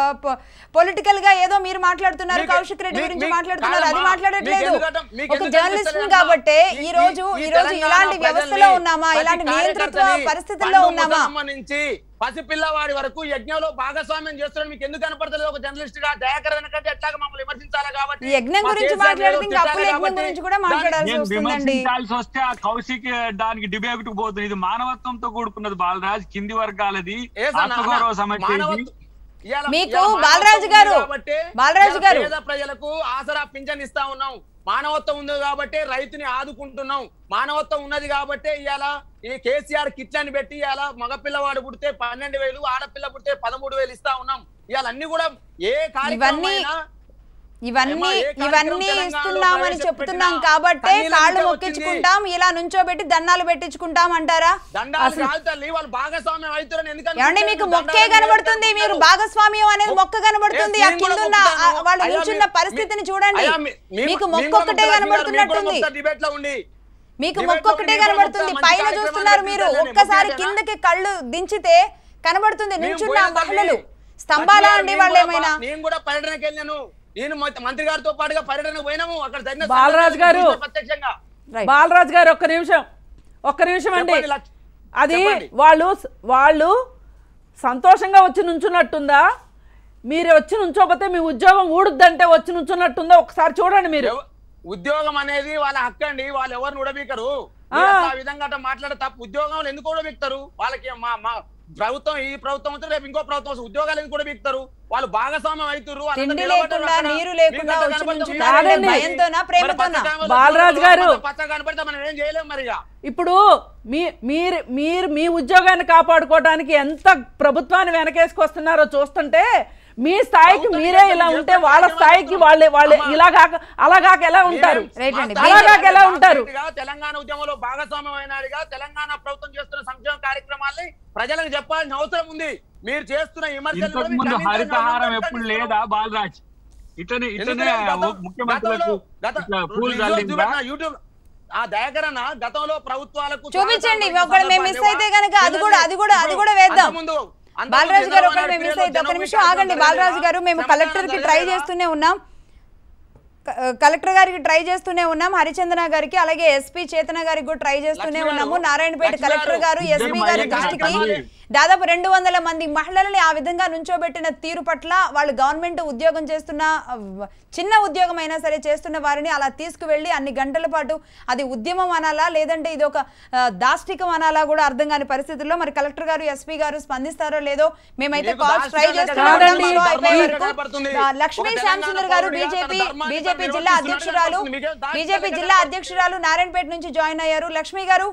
Speaker 1: పొలిటికల్ గా ఏదో మీరు మాట్లాడుతున్నారు
Speaker 2: మీకు-
Speaker 1: కౌశిక్ రెడ్డి
Speaker 2: మీ-
Speaker 1: గురించి
Speaker 2: మీ-
Speaker 1: మాట్లాడుతున్నారు అది
Speaker 2: కాదమ్మా.
Speaker 1: మాట్లాడట్లేదు
Speaker 2: మీకు ఎందుకంటే- మీకు
Speaker 1: ఒక
Speaker 2: ఎందుకంటే
Speaker 1: జర్నలిస్ట్
Speaker 2: తెలుసా?
Speaker 1: కాబట్టే
Speaker 2: ఈ-
Speaker 1: ఈ రోజు
Speaker 2: ఈ
Speaker 1: ఈ రోజు
Speaker 2: తెలంగాణ
Speaker 1: ఇలాంటి వ్యవస్థలో
Speaker 2: ప్రజల్ని,
Speaker 1: ఉన్నామా
Speaker 2: ప్రతి
Speaker 1: ఇలాంటి నియంతృత్వ
Speaker 2: కార్యకర్తని
Speaker 1: పరిస్థితుల్లో
Speaker 2: పండు
Speaker 1: ఉన్నామా
Speaker 2: ముసలమ్మ నుంచి పసిపిల్లవాడి వరకు యజ్ఞంలో భాగస్వామ్యం చేస్తున్నాడు మీకు ఎందుకు కనపడతలేదు ఒక జర్నలిస్ట్ గా దయాకర్ వెనకంటే ఎట్లాగా మమ్మల్ని విమర్శించాలా కాబట్టి
Speaker 1: ఈ యజ్ఞం
Speaker 2: మా
Speaker 1: గురించి
Speaker 2: కేసీఆర్
Speaker 1: మాట్లాడితే ఇంకా
Speaker 2: తిట్టాలి
Speaker 1: అప్పుల యజ్ఞం
Speaker 2: కాబట్టి
Speaker 1: గురించి కూడా
Speaker 2: దాన్ని-
Speaker 1: మాట్లాడాల్సి
Speaker 3: నేను
Speaker 1: వస్తుందండి
Speaker 3: విమర్శించాల్సి వస్తే ఆ కౌశిక్ దానికి డిబేట్ పోతుంది ఇది మానవత్వంతో కూడుకున్నది బాలరాజ్ కింది వర్గాలది
Speaker 2: ఏ సన్న-
Speaker 3: ఆత్మగౌరవ సమస్య ఇది
Speaker 2: మానవత్వ- ఇవాళ-
Speaker 1: మీకు
Speaker 2: ఇవాళ
Speaker 1: బాలరాజు
Speaker 2: మానవత్వం
Speaker 1: గారు,
Speaker 2: ఉంది కాబట్టే
Speaker 1: బాలరాజు
Speaker 2: ఇవాళ
Speaker 1: గారు.
Speaker 2: పేద ప్రజలకు ఆసరా పింఛన్ ఇస్తా ఉన్నాం మానవత్వం ఉంది కాబట్టి రైతుని ఆదుకుంటున్నాం మానవత్వం ఉన్నది కాబట్టి ఇవాళ ఈ కేసీఆర్ కిట్లని పెట్టి ఇవాళ మగపిల్లవాడు పుడితే పన్నెండు వేలు ఆడపిల్ల పుడితే పదమూడు వేలు ఇస్తా ఉన్నాం ఇవాళ అన్ని కూడా ఏ కార్యక్రమం
Speaker 1: ఇవన్నీ
Speaker 2: అయినా
Speaker 1: ఇవన్నీ
Speaker 2: ఏమ్మా, ఏ కార్యక్రమం
Speaker 1: ఇవన్నీ
Speaker 2: తెలంగాణలో
Speaker 1: ఇస్తున్నామని
Speaker 2: ప్రవేశపెట్టినా
Speaker 1: చెప్తున్నాం కాబట్టే
Speaker 2: కన్నీళ్ళ
Speaker 1: కాళ్ళు
Speaker 2: నుంచే
Speaker 1: మొక్కించుకుంటాం ఇలా నుంచోబెట్టి దండాలు పెట్టించుకుంటాం అంటారా
Speaker 2: దండాలు
Speaker 1: అసలు
Speaker 2: కాదు తల్లి వాళ్ళు భాగస్వామ్యం అవుతారని ఎందుకంటే
Speaker 1: ఏమండి మీకు మొక్కే కనబడుతుంది మీరు భాగస్వామ్యం అనేది మొక్క కనబడుతుంది ఆ కింద ఉన్న ఆ వాళ్ళు నుంచున్న పరిస్థితిని చూడండి మీకు మొక్క ఒక్కటే కనబడుతున్నట్టుంది
Speaker 2: డిబేట్ లో ఉండి
Speaker 1: మీకు
Speaker 2: Debate
Speaker 1: మొక్క
Speaker 2: లో
Speaker 1: ఒక్కటే
Speaker 2: ఉండి
Speaker 1: కనబడుతుంది
Speaker 2: మంచి
Speaker 1: పైన
Speaker 2: కార్యక్రమాలు
Speaker 1: చూస్తున్నారు మీరు
Speaker 2: పెట్టించాలని
Speaker 1: ఒక్కసారి
Speaker 2: మొక్కేదేనా?
Speaker 1: కిందకి కళ్ళు దించితే కనబడుతుంది
Speaker 2: మేము
Speaker 1: నుంచున్న
Speaker 2: పోయాం
Speaker 1: మహిళలు
Speaker 2: తల్లి.
Speaker 1: స్తంభాలా
Speaker 2: లక్ష్మి
Speaker 1: అండి
Speaker 2: గారు,
Speaker 1: వాళ్ళు
Speaker 2: నేను కూడా
Speaker 1: ఏమైనా
Speaker 2: ప- నేను కూడా పర్యటనకి వెళ్ళాను నేను మొత్తం మంత్రి గారితో పాటుగా పర్యటనకు పోయినాము అక్కడ జరిగిన
Speaker 4: బాలరాజు
Speaker 2: సంఘటనలు
Speaker 4: గారు.
Speaker 2: చూసిన ప్రత్యక్షంగా
Speaker 1: Right.
Speaker 4: బాలరాజు గారు ఒక్క నిమిషం ఒక్క నిమిషం అండి
Speaker 2: చెప్పండి లక్ష్-
Speaker 4: అది
Speaker 2: చెప్పండి.
Speaker 4: వాళ్ళు వాళ్ళు సంతోషంగా వచ్చి నుంచున్నట్టుందా మీరు వచ్చి నుంచోపోతే మీ ఉద్యోగం ఊడుద్దంటే వచ్చి నుంచున్నట్టుందా ఒకసారి చూడండి మీరు
Speaker 2: ఎవ- ఉద్యోగం అనేది వాళ్ళ హక్కు అండి వాళ్ళు ఎవరిని ఉడబీకరు
Speaker 4: ఆ.
Speaker 2: మీరు అట్లా ఆ విధంగా అట్లా మాట్లాడే తప్పు ఉద్యోగంలో ఎందుకు ఉడబీక్తారు వాళ్ళకి మా మా ప్రభుత్వం ఈ ప్రభుత్వం వస్తే రేపు ఇంకో ప్రభుత్వం వస్తే ఉద్యోగాలను కూడా బిగుతారు వాళ్ళు భాగస్వామ్యం అవుతారు
Speaker 1: తిండి లేకుండా నీరు లేకుండా వచ్చి నుంచుంటారంటే
Speaker 4: కాదండి.
Speaker 1: భయంతోనా ప్రేమతోనా
Speaker 4: బాలరాజు గారు.
Speaker 2: పచ్చ కనపడితే మనం ఏం చేయలేం మరి ఇక.
Speaker 4: ఇప్పుడు మీ మీరు మీరు మీ ఉద్యోగాన్ని కాపాడుకోవడానికి ఎంత ప్రభుత్వాన్ని వెనకేసుకొస్తున్నారో చూస్తుంటే మీ స్థాయికి
Speaker 2: ప్రభుత్వం
Speaker 4: మీరే ఇలా
Speaker 2: చేస్తున్న
Speaker 4: ఉంటే వాళ్ళ
Speaker 2: కార్యక్రమాలు
Speaker 4: స్థాయికి వాళ్ళే వాళ్ళే
Speaker 2: అమ్మా.
Speaker 4: ఇలా కాక అలా కాక ఎలా ఉంటారు
Speaker 2: మేమేం-
Speaker 1: రైట్ అండి.
Speaker 2: మా
Speaker 4: అలాగా
Speaker 2: స్థాయి
Speaker 4: ఎలా ఉంటారు?
Speaker 2: గా తెలంగాణ ఉద్యమంలో భాగస్వామ్యమైనడిగా తెలంగాణ ప్రభుత్వం చేస్తున్న సంక్షేమ కార్యక్రమాల్ని ప్రజలకు చెప్పాల్సిన అవసరం ఉంది మీరు చేస్తున్న విమర్శలు
Speaker 3: ఇంతకు
Speaker 2: కూడా
Speaker 3: ముందు
Speaker 2: కనీసం
Speaker 3: హరితహారం
Speaker 2: నవ్వు
Speaker 3: ఎప్పుడు
Speaker 2: పెట్టండి.
Speaker 3: లేదా బాలరాజ్ ఇట్లనే ఇట్లనే
Speaker 2: ఎందుకంటే గతం-
Speaker 3: ముఖ్యమంత్రులకు
Speaker 2: గతంలో- గత-
Speaker 3: ఇట్లా పూలు
Speaker 2: యూట్యూబ్
Speaker 3: చల్లిందా
Speaker 2: చూపెట్టిన యూట్యూబ్ ఆ దయాకరణ గతంలో ప్రభుత్వాలకు
Speaker 1: చూపించండి
Speaker 2: స్వాగతం
Speaker 1: ఒకవేళ మేము మిస్ అయితే కనుక అది కూడా అది కూడా అది కూడా వేద్దాం
Speaker 2: అంతకుముందు- అంతకుముందు
Speaker 1: బాలరాజు గారు ఒకవేళ
Speaker 2: చంద్రబాబు
Speaker 1: మేము మిస్
Speaker 2: నాయుడు
Speaker 1: అయితే ఒక
Speaker 2: పీరియడ్లో
Speaker 1: నిమిషం ఆగండి
Speaker 2: జనం
Speaker 1: బాలరాజు గారు మేము
Speaker 2: జనం
Speaker 1: కలెక్టర్ కి ట్రై
Speaker 2: జరగలేదా?
Speaker 1: చేస్తూనే ఉన్నాం క- కలెక్టర్ గారికి ట్రై చేస్తూనే ఉన్నాం హరిచందన గారికి అలాగే ఎస్పీ చేతన గారికి కూడా ట్రై చేస్తూనే
Speaker 2: లక్ష్మి గారు,
Speaker 1: ఉన్నాము నారాయణపేట
Speaker 2: లక్ష్మి
Speaker 1: కలెక్టర్ గారు
Speaker 2: గారు,
Speaker 1: ఎస్పీ
Speaker 3: ఇద్దరు
Speaker 1: గారి
Speaker 3: మహిళా
Speaker 1: దృష్టికి
Speaker 3: కార్యకర్తలు.
Speaker 1: దాదాపు రెండు వందల మంది మహిళల్ని ఆ విధంగా నుంచోబెట్టిన తీరు పట్ల వాళ్ళు గవర్నమెంట్ ఉద్యోగం చేస్తున్న ఆ, వ- చిన్న ఉద్యోగం అయినా సరే చేస్తున్న వారిని అలా తీసుకువెళ్ళి అన్ని గంటల పాటు అది ఉద్యమం అనాలా లేదంటే ఇది ఒక ఆ, దాష్టికం అనాలా కూడా అర్థం కాని పరిస్థితుల్లో మరి కలెక్టర్ గారు ఎస్పీ గారు స్పందిస్తారో లేదో మేమైతే
Speaker 2: మీకు
Speaker 1: కాల్స్ ట్రై
Speaker 2: దాష్టికం
Speaker 1: చేస్తున్నాం
Speaker 4: కాదండి,
Speaker 1: షో అయిపోయే
Speaker 4: మీ-
Speaker 1: వరకు.
Speaker 2: కనపడుతుంది.
Speaker 1: ఆ, లక్ష్మీ
Speaker 2: ఒక
Speaker 1: శ్యామసుందర్ గారు
Speaker 2: తెలంగాణ
Speaker 1: బీజేపీ
Speaker 2: పౌరుడిగా తన
Speaker 1: బీజేపీ
Speaker 2: ధర్మాన్ని
Speaker 1: జిల్లా
Speaker 2: నిర్వర్తిస్తున్నట్టు
Speaker 1: అధ్యక్షురాలు
Speaker 2: మీకేం దాష్టికం
Speaker 1: బీజేపీ జిల్లా అధ్యక్షురాలు నారాయణపేట నుంచి జాయిన్ అయ్యారు లక్ష్మి గారు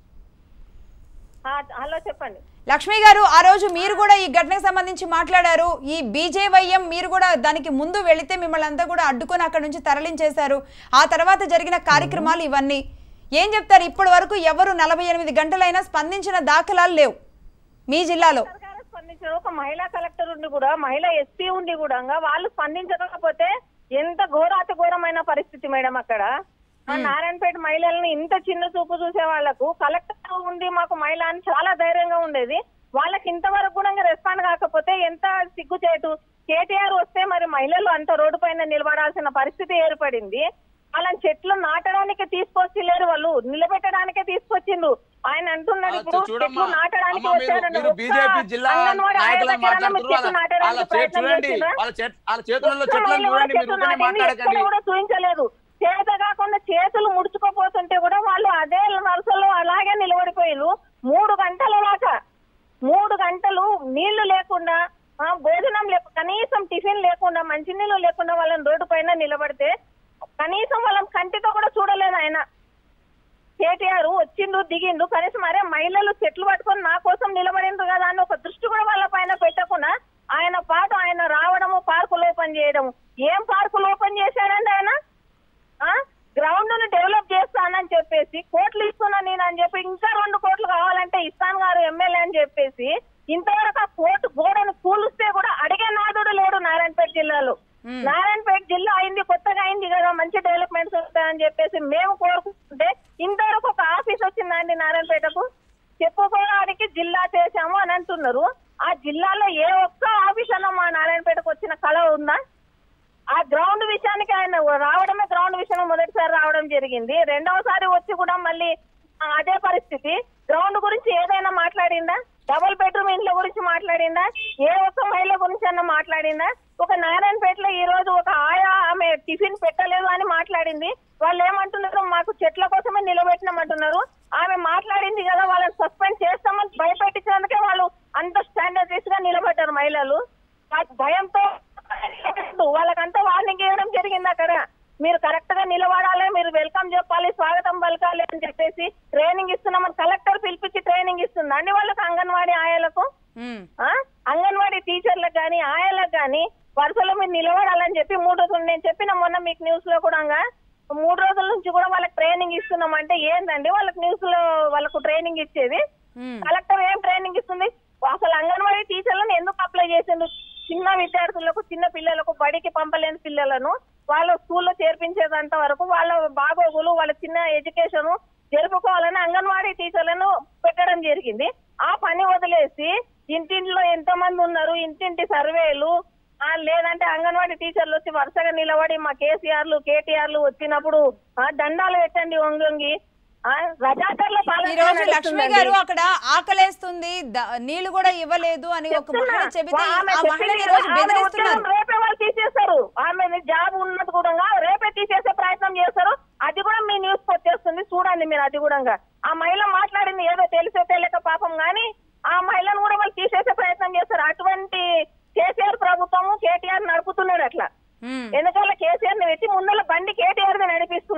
Speaker 5: ఆ, హలో చెప్పండి
Speaker 1: లక్ష్మి గారు ఆ రోజు మీరు కూడా ఈ ఘటనకు సంబంధించి మాట్లాడారు ఈ బీజేవైఎం మీరు కూడా దానికి ముందు వెళితే మిమ్మల్ని అంతా కూడా అడ్డుకొని అక్కడ నుంచి తరలించేశారు ఆ తర్వాత జరిగిన కార్యక్రమాలు ఇవన్నీ ఏం చెప్తారు ఇప్పటి వరకు ఎవరు నలభై ఎనిమిది గంటలైనా స్పందించిన దాఖలాలు లేవు మీ జిల్లాలో
Speaker 5: సర్కారు స్పందించారు ఒక మహిళా కలెక్టర్ ఉండి కూడా మహిళా ఎస్పీ ఉండి కూడా వాళ్ళు స్పందించకపోతే ఎంత ఘోరాతి ఘోరమైన పరిస్థితి మేడం అక్కడ ఆ నారాయణపేట మహిళల్ని ఇంత చిన్న చూపు చూసే వాళ్లకు కలెక్టర్ ఉండి మాకు మహిళ అని చాలా ధైర్యంగా ఉండేది వాళ్ళకి ఇంతవరకు కూడా రెస్పాండ్ కాకపోతే ఎంత సిగ్గుచేటు కేటీఆర్ వస్తే మరి మహిళలు అంత రోడ్డు పైన నిలబడాల్సిన పరిస్థితి ఏర్పడింది వాళ్ళని చెట్లు నాటడానికి తీసుకొచ్చి లేరు వాళ్ళు నిలబెట్టడానికే తీసుకొచ్చిండు ఆయన అంటున్నాడు
Speaker 2: ఆ,
Speaker 5: ఇప్పుడు
Speaker 2: చూడమ్మా,
Speaker 5: చెట్లు నాటడానికి
Speaker 2: అమ్మ, మీరు-
Speaker 5: వచ్చారని
Speaker 2: మీరు
Speaker 5: ఒక్క
Speaker 2: బీజేపీ జిల్లా
Speaker 5: అంగన్వాడీ ఆయ
Speaker 2: నాయకులను
Speaker 5: దగ్గర మీరు
Speaker 2: మాట్లాడుతున్నారు
Speaker 5: చెట్లు
Speaker 2: వాళ్ళ-
Speaker 5: నాటడానికి
Speaker 2: వాళ్ళ చేతి
Speaker 5: ప్రయత్నం
Speaker 2: చూడండి
Speaker 5: చేసిండ్రా?
Speaker 2: వాళ్ళ చేతి వాళ్ళ చేతులలో
Speaker 5: ఒక్క
Speaker 2: చెట్లను
Speaker 5: మహిళ
Speaker 2: చూడండి మీరు
Speaker 5: చెట్టు
Speaker 2: ఊరికనే
Speaker 5: నాటింది
Speaker 2: మాట్లాడకండి
Speaker 5: ఎక్కడ కూడా చూపించలేదు చేత కాకుండా చేతులు ముడుచుకోపోతుంటే కూడా వాళ్ళు అదే వరుసలో అలాగే నిలబడిపోయారు మూడు గంటల దాకా మూడు గంటలు నీళ్లు లేకుండా ఆ, భోజనం లేక కనీసం టిఫిన్ లేకుండా మంచినీళ్ళు లేకుండా వాళ్ళని రోడ్డు పైన నిలబడితే కనీసం వాళ్ళని కంటితో కూడా చూడలేదు ఆయన కేటీఆర్ వచ్చిండు దిగిండు కనీసం అరే మహిళలు చెట్లు పట్టుకొని నా కోసం నిలబడిండ్రు కదా అని ఒక దృష్టి కూడా వాళ్ళ పైన పెట్టకుండా ఆయన పాటు ఆయన రావడము పార్కులు ఓపెన్ చేయడము ఏం పార్కులు ఓపెన్ చేశాడండి ఆయన ఆ గ్రౌండ్ ను డెవలప్ చేస్తానని చెప్పేసి కోట్లు ఇస్తున్నా నేను అని చెప్పి ఇంకా రెండు కోట్లు కావాలంటే ఇస్తాను గారు ఎమ్మెల్యే అని చెప్పేసి ఇంతవరకు ఆ కోర్టు గోడను కూలుస్తే కూడా అడిగే నాదుడు లేడు నారాయణపేట జిల్లాలో నారాయణపేట జిల్లా అయింది కొత్తగా అయింది కదా మంచి డెవలప్మెంట్స్ వస్తాయని చెప్పేసి మేము కోరుకుంటే ఇంతవరకు ఒక ఆఫీస్ వచ్చిందండి నారాయణపేటకు చెప్పుకోవడానికి జిల్లా చేశాము అని అంటున్నారు ఆ జిల్లాలో ఏ ఒక్క ఆఫీస్ అన్నా మా నారాయణపేటకు వచ్చిన కళ ఉందా ఆ గ్రౌండ్ విషయానికి ఆయన రావడమే గ్రౌండ్ విషయం మొదటిసారి రావడం జరిగింది రెండవసారి వచ్చి కూడా మళ్ళీ ఆ, అదే పరిస్థితి గ్రౌండ్ గురించి ఏదైనా మాట్లాడిందా డబుల్ బెడ్రూమ్ ఇండ్ల గురించి మాట్లాడిందా ఏ ఒక్క మహిళ గురించి అన్న మాట్లాడిందా ఒక నారాయణపేటలో ఈ రోజు ఒక ఆయా ఆమె టిఫిన్ పెట్టలేదు అని మాట్లాడింది వాళ్ళు ఏమంటున్నారు మాకు చెట్ల కోసమే నిలబెట్టినామంటున్నారు ఆమె మాట్లాడింది కదా వాళ్ళని సస్పెండ్ చేస్తామని భయపెట్టించినందుకే వాళ్ళు అంత స్టాండర్డైజ్ గా నిలబడ్డారు మహిళలు ఆ భయంతో వాళ్ళకంతా వార్నింగ్ ఇవ్వడం జరిగింది అక్కడ మీరు కరెక్ట్ గా నిలబడాలి మీరు వెల్కమ్ చెప్పాలి స్వాగతం పలకాలి అని చెప్పేసి ట్రైనింగ్ ఇస్తున్నామని కలెక్టర్ పిలిపించి ట్రైనింగ్ ఇస్తుంది అండి వాళ్ళకి అంగన్వాడీ ఆయాలకు
Speaker 1: ఉమ్.
Speaker 5: ఆ అంగన్వాడీ టీచర్లకు కానీ ఆయాలకు కానీ వరుసలో మీరు నిలబడాలని చెప్పి మూడు రోజులు నేను చెప్పిన మొన్న మీకు న్యూస్ లో కూడా మూడు రోజుల నుంచి కూడా వాళ్ళకి ట్రైనింగ్ ఇస్తున్నాం అంటే ఏందండి వాళ్ళకి న్యూస్ లో వాళ్ళకు ట్రైనింగ్ ఇచ్చేది
Speaker 1: ఉమ్.
Speaker 5: కలెక్టర్ ఏం ట్రైనింగ్ ఇస్తుంది అసలు అంగన్వాడీ టీచర్లను ఎందుకు అప్లై చేసిండు చిన్న విద్యార్థులకు చిన్న పిల్లలకు బడికి పంపలేని పిల్లలను వాళ్ళ స్కూల్లో చేర్పించేదంత వరకు వాళ్ళ బాగోగులు వాళ్ళ చిన్న ఎడ్యుకేషన్ జరుపుకోవాలని అంగన్వాడీ టీచర్లను పెట్టడం జరిగింది ఆ పని వదిలేసి ఇంటింట్లో ఎంత మంది ఉన్నారు ఇంటింటి సర్వేలు ఆ లేదంటే అంగన్వాడీ టీచర్లు వచ్చి వరుసగా నిలబడి మా కేసీఆర్లు కేటీఆర్లు వచ్చినప్పుడు ఆ దండాలు పెట్టండి వంగి వంగి ఆ రజాకర్ల పాలన
Speaker 1: ఈ రోజు లక్ష్మి
Speaker 5: నడుస్తుందండి.
Speaker 1: గారు అక్కడ ఆకలేస్తుంది ద- నీళ్లు కూడా ఇవ్వలేదు అని ఒక మహిళ చెబితే
Speaker 5: ఆమె
Speaker 1: ఆ మహిళని ఈ
Speaker 5: చెప్పింది
Speaker 1: రోజు
Speaker 5: ఆమె
Speaker 1: బెదిరిస్తున్నారు
Speaker 5: ఉద్యోగం రేపే వాళ్ళు తీసేస్తారు ఆమె జాబ్ ఉన్నది కూడా రేపే తీసేసే ప్రయత్నం చేస్తారు అది కూడా మీ న్యూస్ వచ్చేస్తుంది చూడండి మీరు అది కూడా ఆ మహిళ మాట్లాడింది ఏదో తెలిసే తెలియక పాపం గాని ఆ మహిళను కూడా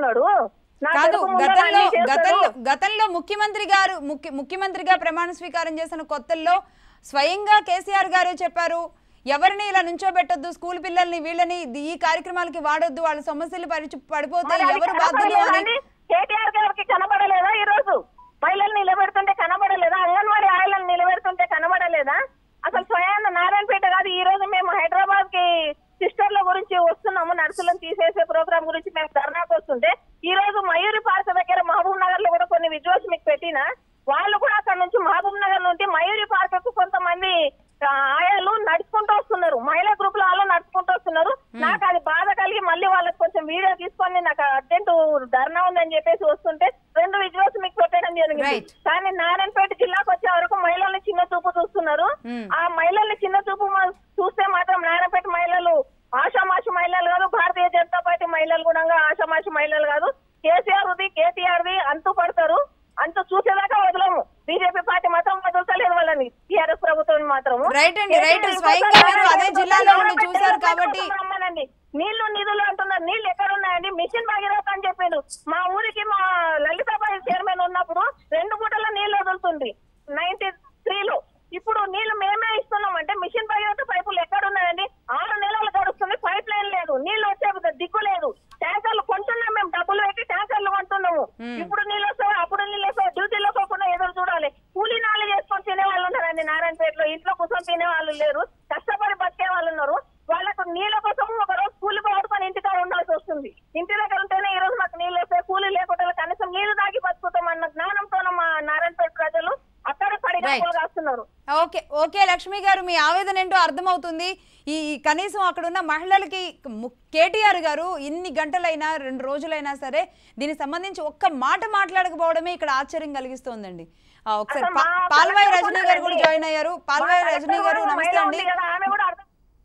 Speaker 5: చేస్తున్నాడు నా
Speaker 1: కాదు
Speaker 5: కొడుకు ముందర
Speaker 1: గతంలో
Speaker 5: అన్నీ చేస్తాడు.
Speaker 1: గతంలో గతంలో ముఖ్యమంత్రి గారు ముఖ్య ముఖ్యమంత్రిగా ప్రమాణ స్వీకారం చేసిన కొత్తల్లో స్వయంగా కేసీఆర్ గారే చెప్పారు ఎవరిని ఇలా నుంచోబెట్టొద్దు స్కూల్ పిల్లల్ని వీళ్ళని ఇది- ఈ కార్యక్రమాలకి వాడొద్దు వాళ్ళ సమస్యలు పరిచి పడిపోతాయి
Speaker 5: మరి అది
Speaker 1: ఎవరు బాధ్యులు
Speaker 5: కనపడలేదా
Speaker 1: అని
Speaker 5: అండి? కేటీఆర్ గారికి కనబడలేదా ఈ రోజు మహిళలు నిలబెడుతుంటే కనబడలేదా అంగన్వాడీ ఆయిలను నిలబెడుతుంటే కనబడలేదా అసలు స్వయాన నారాయణపేట కాదు ఈ రోజు మేము హైదరాబాద్ కి సిస్టర్ల గురించి వస్తున్నాము నర్సులను తీసేసే ప్రోగ్రామ్ గురించి మేము ధర్నాకు వస్తుంటే ఈ రోజు మయూరి పార్క్ దగ్గర మహబూబ్ నగర్ లో కూడా కొన్ని విజువల్స్ మీకు పెట్టిన వాళ్ళు కూడా అక్కడ నుంచి మహబూబ్ నగర్ నుండి మయూరి పార్క్ కు కొంతమంది ఆ, ఆయాలు నడుచుకుంటూ వస్తున్నారు మహిళా గ్రూప్ లో వాళ్ళు నడుచుకుంటూ వస్తున్నారు నాకు అది బాధ కలిగి మళ్ళీ వాళ్ళకి కొంచెం వీడియో తీసుకొని నాకు అర్జెంట్ ధర్నా ఉందని చెప్పేసి వస్తుంటే రెండు విజువల్స్ మీకు పెట్టడం జరిగింది
Speaker 1: Right.
Speaker 5: కానీ నారాయణపేట జిల్లాకు వచ్చే వరకు మహిళల్ని చిన్న చూపు చూస్తున్నారు
Speaker 1: Hmm.
Speaker 5: ఆ మహిళల్ని చిన్న చూపు మా- చూస్తే మాత్రం నారాయణపేట మహిళలు ఆషామాషి మహిళలు కాదు భారతీయ జనతా పార్టీ మహిళలు కూడా ఆషామాషి మహిళలు కాదు కేసీఆర్ ది కేటీఆర్ ది అంతు పడతారు అంతు చూసేదాకా వదలము బీజేపీ పార్టీ మాత్రం వదులుతలేదు వాళ్ళని టీఆర్ఎస్ ప్రభుత్వం మాత్రం
Speaker 1: Right అండి, right. స్వయంగా మీరు అదే జిల్లాలో ఉండి చూశారు కాబట్టి-
Speaker 5: రమ్మనండి నీళ్లు నిధులు అంటున్నారు నీళ్లు ఎక్కడ ఉన్నాయండి మిషన్ భగీరథ అని చెప్పిండు మా ఊరికి మా లలితాబాయి చైర్మన్ ఉన్నప్పుడు రెండు పూటల నీళ్లు వదులుతుంది నైన్టీ త్రీలో ఇప్పుడు నీళ్లు మేమే ఇస్తున్నాం అంటే మిషన్ భగీరథ పైపులు ఎక్కడ ఉన్నాయండి ఆరు నెలలు గడుస్తుంది పైప్ లైన్ లేదు నీళ్లు వచ్చే దిక్కు లేదు ట్యాంకర్లు కొంటున్నాం మేము డబ్బులు పెట్టి ట్యాంకర్లు కొంటున్నాము ఇప్పుడు నీళ్ళు వస్తాయి అప్పుడు నీళ్ళు వస్తాయి డ్యూటీలో పోకుండా ఎదురు చూడాలి కూలీ నాలు చేసుకొని తినే వాళ్ళు ఉన్నారండి నారాయణపేటలో ఇంట్లో కూర్చొని తినే వాళ్ళు లేరు కష్టపడి బతికే వాళ్ళు ఉన్నారు వాళ్ళకు నీళ్ళ కోసం ఒక రోజు కూలి పడుకొని ఇంటికాడ ఉండాల్సి వస్తుంది ఇంటి దగ్గర ఉంటేనే ఈ రోజు మాకు నీళ్ళు వస్తాయి కూలీ లేకుండా కనీసం నీళ్లు తాగి బతుకుతాం అన్న జ్ఞానంతో మా నారాయణపేట ప్రజలు అక్కడ పడిగా
Speaker 1: Right.
Speaker 5: కాస్తున్నారు
Speaker 1: ఓకే ఓకే లక్ష్మి గారు మీ ఆవేదన ఏంటో అర్థమవుతుంది ఈ ఈ కనీసం అక్కడ ఉన్న మహిళలకి ము- కేటీఆర్ గారు ఇన్ని గంటలైనా రెండు రోజులైనా సరే దీనికి సంబంధించి ఒక్క మాట మాట్లాడకపోవడమే ఇక్కడ ఆశ్చర్యం కలిగిస్తోందండి ఆ, ఒకసారి
Speaker 5: అసలు
Speaker 1: పా-
Speaker 5: మా
Speaker 1: పాల్వాయి
Speaker 5: కలెక్టర్
Speaker 1: రజనీ గారు కూడా
Speaker 5: కూడా
Speaker 1: జాయిన్ అయ్యారు పాల్వాయి
Speaker 5: మా
Speaker 1: రజనీ గారు
Speaker 5: కలెక్టర్
Speaker 1: నమస్తే
Speaker 5: మహిళ
Speaker 1: అండి
Speaker 5: ఉంది కదా, ఆమె కూడా అర్థం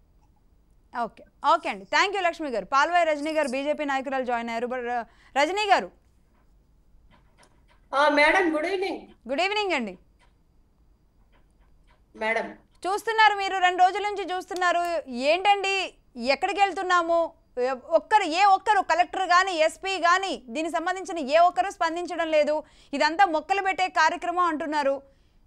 Speaker 1: ఓకే ఓకే అండి థ్యాంక్ యూ లక్ష్మి గారు పాల్వాయి రజనీ గారు బీజేపీ నాయకురాలు జాయిన్ అయ్యారు బట్ ర- రజనీ గారు
Speaker 6: ఆ, madam good evening
Speaker 1: good evening అండి
Speaker 6: మేడం
Speaker 1: చూస్తున్నారు మీరు రెండు రోజుల నుంచి చూస్తున్నారు ఏంటండి ఎక్కడికి వెళ్తున్నాము ఎ- ఒక్కరు ఏ ఒక్కరు కలెక్టర్ కానీ ఎస్పీ కానీ దీనికి సంబంధించిన ఏ ఒక్కరు స్పందించడం లేదు ఇదంతా మొక్కలు పెట్టే కార్యక్రమం అంటున్నారు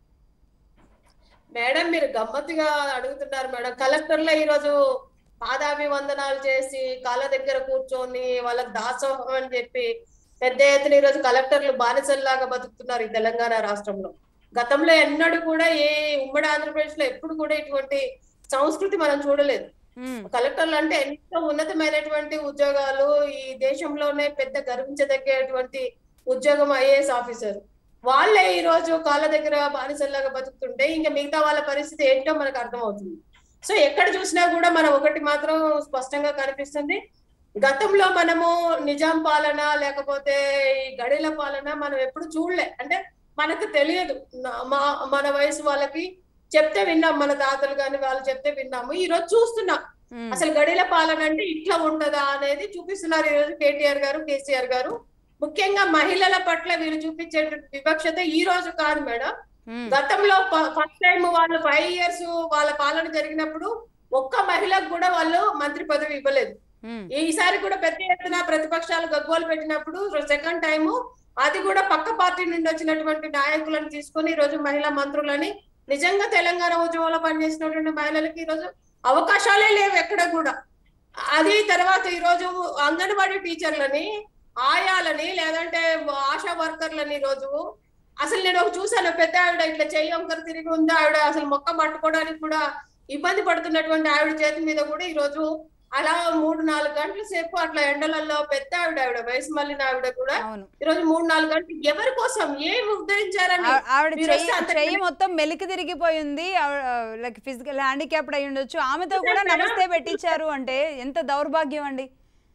Speaker 6: మేడం మీరు గమ్మత్తుగా అడుగుతున్నారు మేడం కలెక్టర్లు ఈ రోజు పాదాభివందనాలు చేసి కాళ్ళ దగ్గర కూర్చొని వాళ్ళకి దాసోహం అని చెప్పి పెద్ద ఎత్తున ఈ రోజు కలెక్టర్లు బానిసల్లాగా బతుకుతున్నారు ఈ తెలంగాణ రాష్ట్రంలో గతంలో ఎన్నడూ కూడా ఏ ఉమ్మడి ఆంధ్రప్రదేశ్ లో ఎప్పుడు కూడా ఇటువంటి సంస్కృతి మనం చూడలేదు
Speaker 1: మ్మ్.
Speaker 6: కలెక్టర్లు అంటే ఎంతో ఉన్నతమైనటువంటి ఉద్యోగాలు ఈ దేశంలోనే పెద్ద గర్వించదగ్గేటువంటి ఉద్యోగం ఐఏఎస్ ఆఫీసర్ వాళ్ళే ఈ రోజు కాళ్ళ దగ్గర బానిసల్లాగా బతుకుతుంటే ఇంకా మిగతా వాళ్ళ పరిస్థితి ఏంటో మనకు అర్థమవుతుంది సో ఎక్కడ చూసినా కూడా మనం ఒకటి మాత్రం స్పష్టంగా కనిపిస్తుంది గతంలో మనము నిజాం పాలన లేకపోతే ఈ గడిల పాలన మనం ఎప్పుడు చూడలే అంటే మనకు తెలియదు నా- మా మన వయసు వాళ్ళకి చెప్తే విన్నాం మన తాతలు కానీ వాళ్ళు చెప్తే విన్నాము ఈ రోజు చూస్తున్నాం
Speaker 1: మ్మ్.
Speaker 6: అసలు గడిల పాలన అంటే ఇట్లా ఉంటదా అనేది చూపిస్తున్నారు ఈ రోజు కేటీఆర్ గారు కేసీఆర్ గారు ముఖ్యంగా మహిళల పట్ల వీళ్ళు చూపించేటువంటి వివక్షత ఈ రోజు కాదు మేడం
Speaker 1: మ్మ్.
Speaker 6: గతంలో ఫస్ట్ టైం వాళ్ళు ఫైవ్ ఇయర్స్ వాళ్ళ పాలన జరిగినప్పుడు ఒక్క మహిళకు కూడా వాళ్ళు మంత్రి పదవి ఇవ్వలేదు
Speaker 1: మ్మ్.
Speaker 6: ఈసారి కూడా పెద్ద ఎత్తున ప్రతిపక్షాలు గగ్గోలు పెట్టినప్పుడు సెకండ్ టైము అది కూడా పక్క పార్టీ నుండి వచ్చినటువంటి నాయకులను తీసుకొని ఈ రోజు మహిళా మంత్రులని నిజంగా తెలంగాణ ఉద్యమంలో పనిచేసినటువంటి మహిళలకి ఈ రోజు అవకాశాలే లేవు ఎక్కడ కూడా అది తర్వాత ఈ రోజు అంగన్వాడీ టీచర్లని ఆయాలని లేదంటే ఆశా వర్కర్లని ఈ రోజు అసలు నేను ఒక చూసాను పెద్ద ఆవిడ ఇట్లా చెయ్యి వంకర తిరిగి ఉంది ఆవిడ అసలు మొక్క పట్టుకోవడానికి కూడా ఇబ్బంది పడుతున్నటువంటి ఆవిడ చేతి మీద కూడా ఈ రోజు అలా మూడు నాలుగు గంటల సేపు అట్లా ఎండలలో పెద్ద ఆవిడ ఆవిడ వయసు మళ్ళిన ఆవిడ కూడా
Speaker 1: అవును
Speaker 6: ఈ రోజు మూడు నాలుగు గంటలు ఎవరి కోసం ఏమి ఉద్ధరించారని
Speaker 1: ఆ- ఆవిడ
Speaker 6: మీరు
Speaker 1: చెయ్యి
Speaker 6: వస్తే అంత
Speaker 1: చెయ్యి మొత్తం మెలికి తిరిగిపోయింది లైక్ ఫిజికల్ హ్యాండిక్యాప్డ్ అయి ఉండొచ్చు ఆమెతో కూడా నమస్తే పెట్టించారు అంటే ఎంత దౌర్భాగ్యం అండి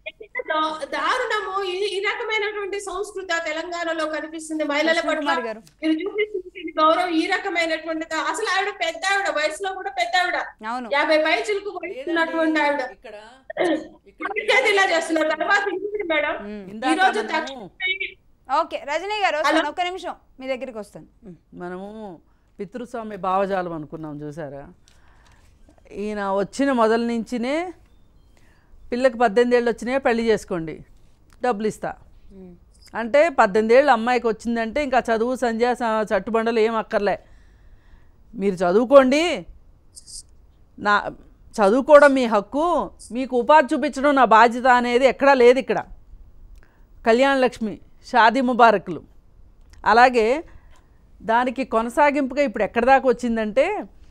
Speaker 6: దా- దారుణము ఈ- ఈ రకమైనటువంటి సంస్కృతి ఆ తెలంగాణలో కనిపిస్తుంది మహిళల పట్ల
Speaker 1: కుమార్ గారు
Speaker 6: మీరు చూపిస్తుంది గౌరవం ఈ రకమైనటువంటి దా- అసలు ఆవిడ పెద్ద ఆవిడ వయసులో కూడా పెద్ద ఆవిడ
Speaker 1: అవును
Speaker 6: యాభై పైచులకు వయసున్నటువంటి ఆవిడ
Speaker 4: ఇక్కడ
Speaker 6: అందుకే ఇలా చేస్తున్నారు తర్వాత ఇంకొకటి మేడం
Speaker 1: మ్మ్.
Speaker 6: ఈ
Speaker 4: ఇందాక
Speaker 6: రోజు
Speaker 4: మనము-
Speaker 6: తక్షణమే
Speaker 1: ఓకే రజనీ గారు వస్తాను ఒక్క నిమిషం మీ దగ్గరికి వస్తాను మ్మ్.
Speaker 4: మనము పితృస్వామి భావజాలం అనుకున్నాం చూసారా ఈయన వచ్చిన మొదల నుంచినే పిల్లకి పద్దెనిమిది ఏళ్ళు వచ్చినాయే పెళ్లి చేసుకోండి డబ్బులు ఇస్తా అంటే పద్దెనిమిది ఏళ్ళు అమ్మాయికి వచ్చిందంటే ఇంకా చదువు సంధ్య స- చట్టుబండలు ఏం అక్కర్లే మీరు చదువుకోండి నా చదువుకోవడం మీ హక్కు మీకు ఉపాధి చూపించడం నా బాధ్యత అనేది ఎక్కడా లేదు ఇక్కడ కళ్యాణ లక్ష్మి షాదీ ముబారక్లు అలాగే దానికి కొనసాగింపుగా ఇప్పుడు ఎక్కడి దాకా వచ్చిందంటే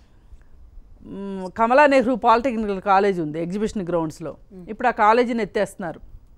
Speaker 4: మ్, కమలా నెహ్రూ పాలిటెక్నికల్ కాలేజ్ ఉంది ఎగ్జిబిషన్ గ్రౌండ్స్లో ఇప్పుడు ఆ కాలేజీని ఎత్తేస్తున్నారు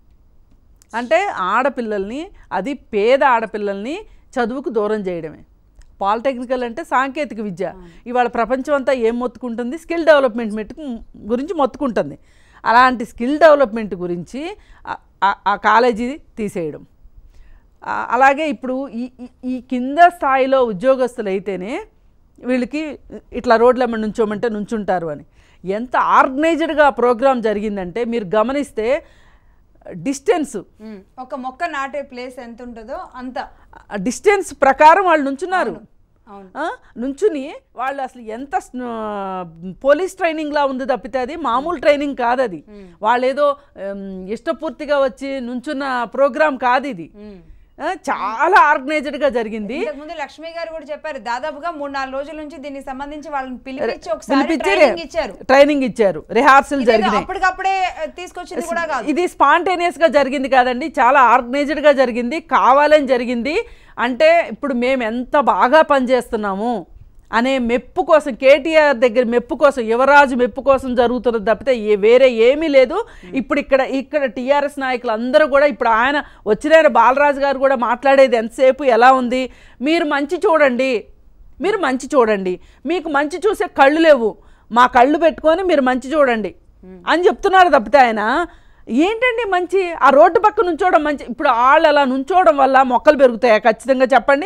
Speaker 4: అంటే ఆడపిల్లల్ని అది పేద ఆడపిల్లల్ని చదువుకు దూరం చేయడమే పాలిటెక్నికల్ అంటే సాంకేతిక విద్య ఇవాళ ప్రపంచం అంతా ఏం మొత్తుకుంటుంది స్కిల్ డెవలప్మెంట్ మెట్టుకు గురించి మొత్తుకుంటుంది అలాంటి స్కిల్ డెవలప్మెంట్ గురించి ఆ- ఆ- ఆ కాలేజీ తీసేయడం ఆ, అలాగే ఇప్పుడు ఈ ఈ- ఈ కింద స్థాయిలో ఉద్యోగస్తులు అయితేనే వీళ్ళకి ఇట్లా రోడ్ల మీద నుంచోమంటే నుంచుంటారు అని ఎంత ఆర్గనైజ్డ్గా ప్రోగ్రామ్ జరిగిందంటే మీరు గమనిస్తే డిస్టెన్స్
Speaker 1: ఉమ్, ఒక మొక్క నాటే ప్లేస్ ఎంత ఉంటుందో అంత
Speaker 4: డిస్టెన్స్ ప్రకారం వాళ్ళు నుంచున్నారు
Speaker 1: అవును
Speaker 4: ఆ, నుంచుని వాళ్ళు అసలు ఎంత స్- ఆ, పోలీస్ ట్రైనింగ్ లా ఉంది తప్పితే అది మామూలు ట్రైనింగ్ కాదు అది వాళ్ళు ఏదో ఉమ్, ఇష్టపూర్తిగా వచ్చి నుంచున్న ప్రోగ్రామ్ కాదు ఇది
Speaker 1: ఉమ్.
Speaker 4: ఆ, చాలా ఆర్గనైజ్డ్గా జరిగింది
Speaker 1: ఇంతకు ముందు లక్ష్మి గారు కూడా చెప్పారు దాదాపుగా మూడు నాలుగు రోజుల నుంచి దీనికి సంబంధించి వాళ్ళని పిలిపించి ఒకసారి
Speaker 4: పిలిపించి
Speaker 1: ట్రైనింగ్ ఇచ్చారు
Speaker 4: ట్రైనింగ్ ఇచ్చారు రిహార్సల్
Speaker 1: ఇదేదో
Speaker 4: జరిగినాయి
Speaker 1: అప్పటికప్పుడే ఆ, తీసుకొచ్చింది కూడా కాదు
Speaker 4: ఇది స్పాంటేనియస్ గా జరిగింది కాదండి చాలా ఆర్గనైజ్డ్ గా జరిగింది కావాలని జరిగింది అంటే ఇప్పుడు మేము ఎంత బాగా పనిచేస్తున్నాము అనే మెప్పు కోసం కేటీఆర్ దగ్గర మెప్పు కోసం యువరాజు మెప్పు కోసం జరుగుతున్నది తప్పితే ఏ వేరే ఏమీ లేదు ఇప్పుడు ఇక్కడ ఇక్కడ టీఆర్ఎస్ నాయకులు అందరూ కూడా ఇప్పుడు ఆయన వచ్చిన ఆయన బాలరాజు గారు కూడా మాట్లాడేది ఎంతసేపు ఎలా ఉంది మీరు మంచి చూడండి మీరు మంచి చూడండి మీకు మంచి చూసే కళ్ళు లేవు మా కళ్ళు పెట్టుకొని మీరు మంచి చూడండి అని చెప్తున్నారు తప్పితే ఆయన ఏంటండి మంచి ఆ రోడ్డు పక్క నుంచోవడం మంచి ఇప్పుడు వాళ్ళు అలా నుంచోవడం వల్ల మొక్కలు పెరుగుతాయా ఖచ్చితంగా చెప్పండి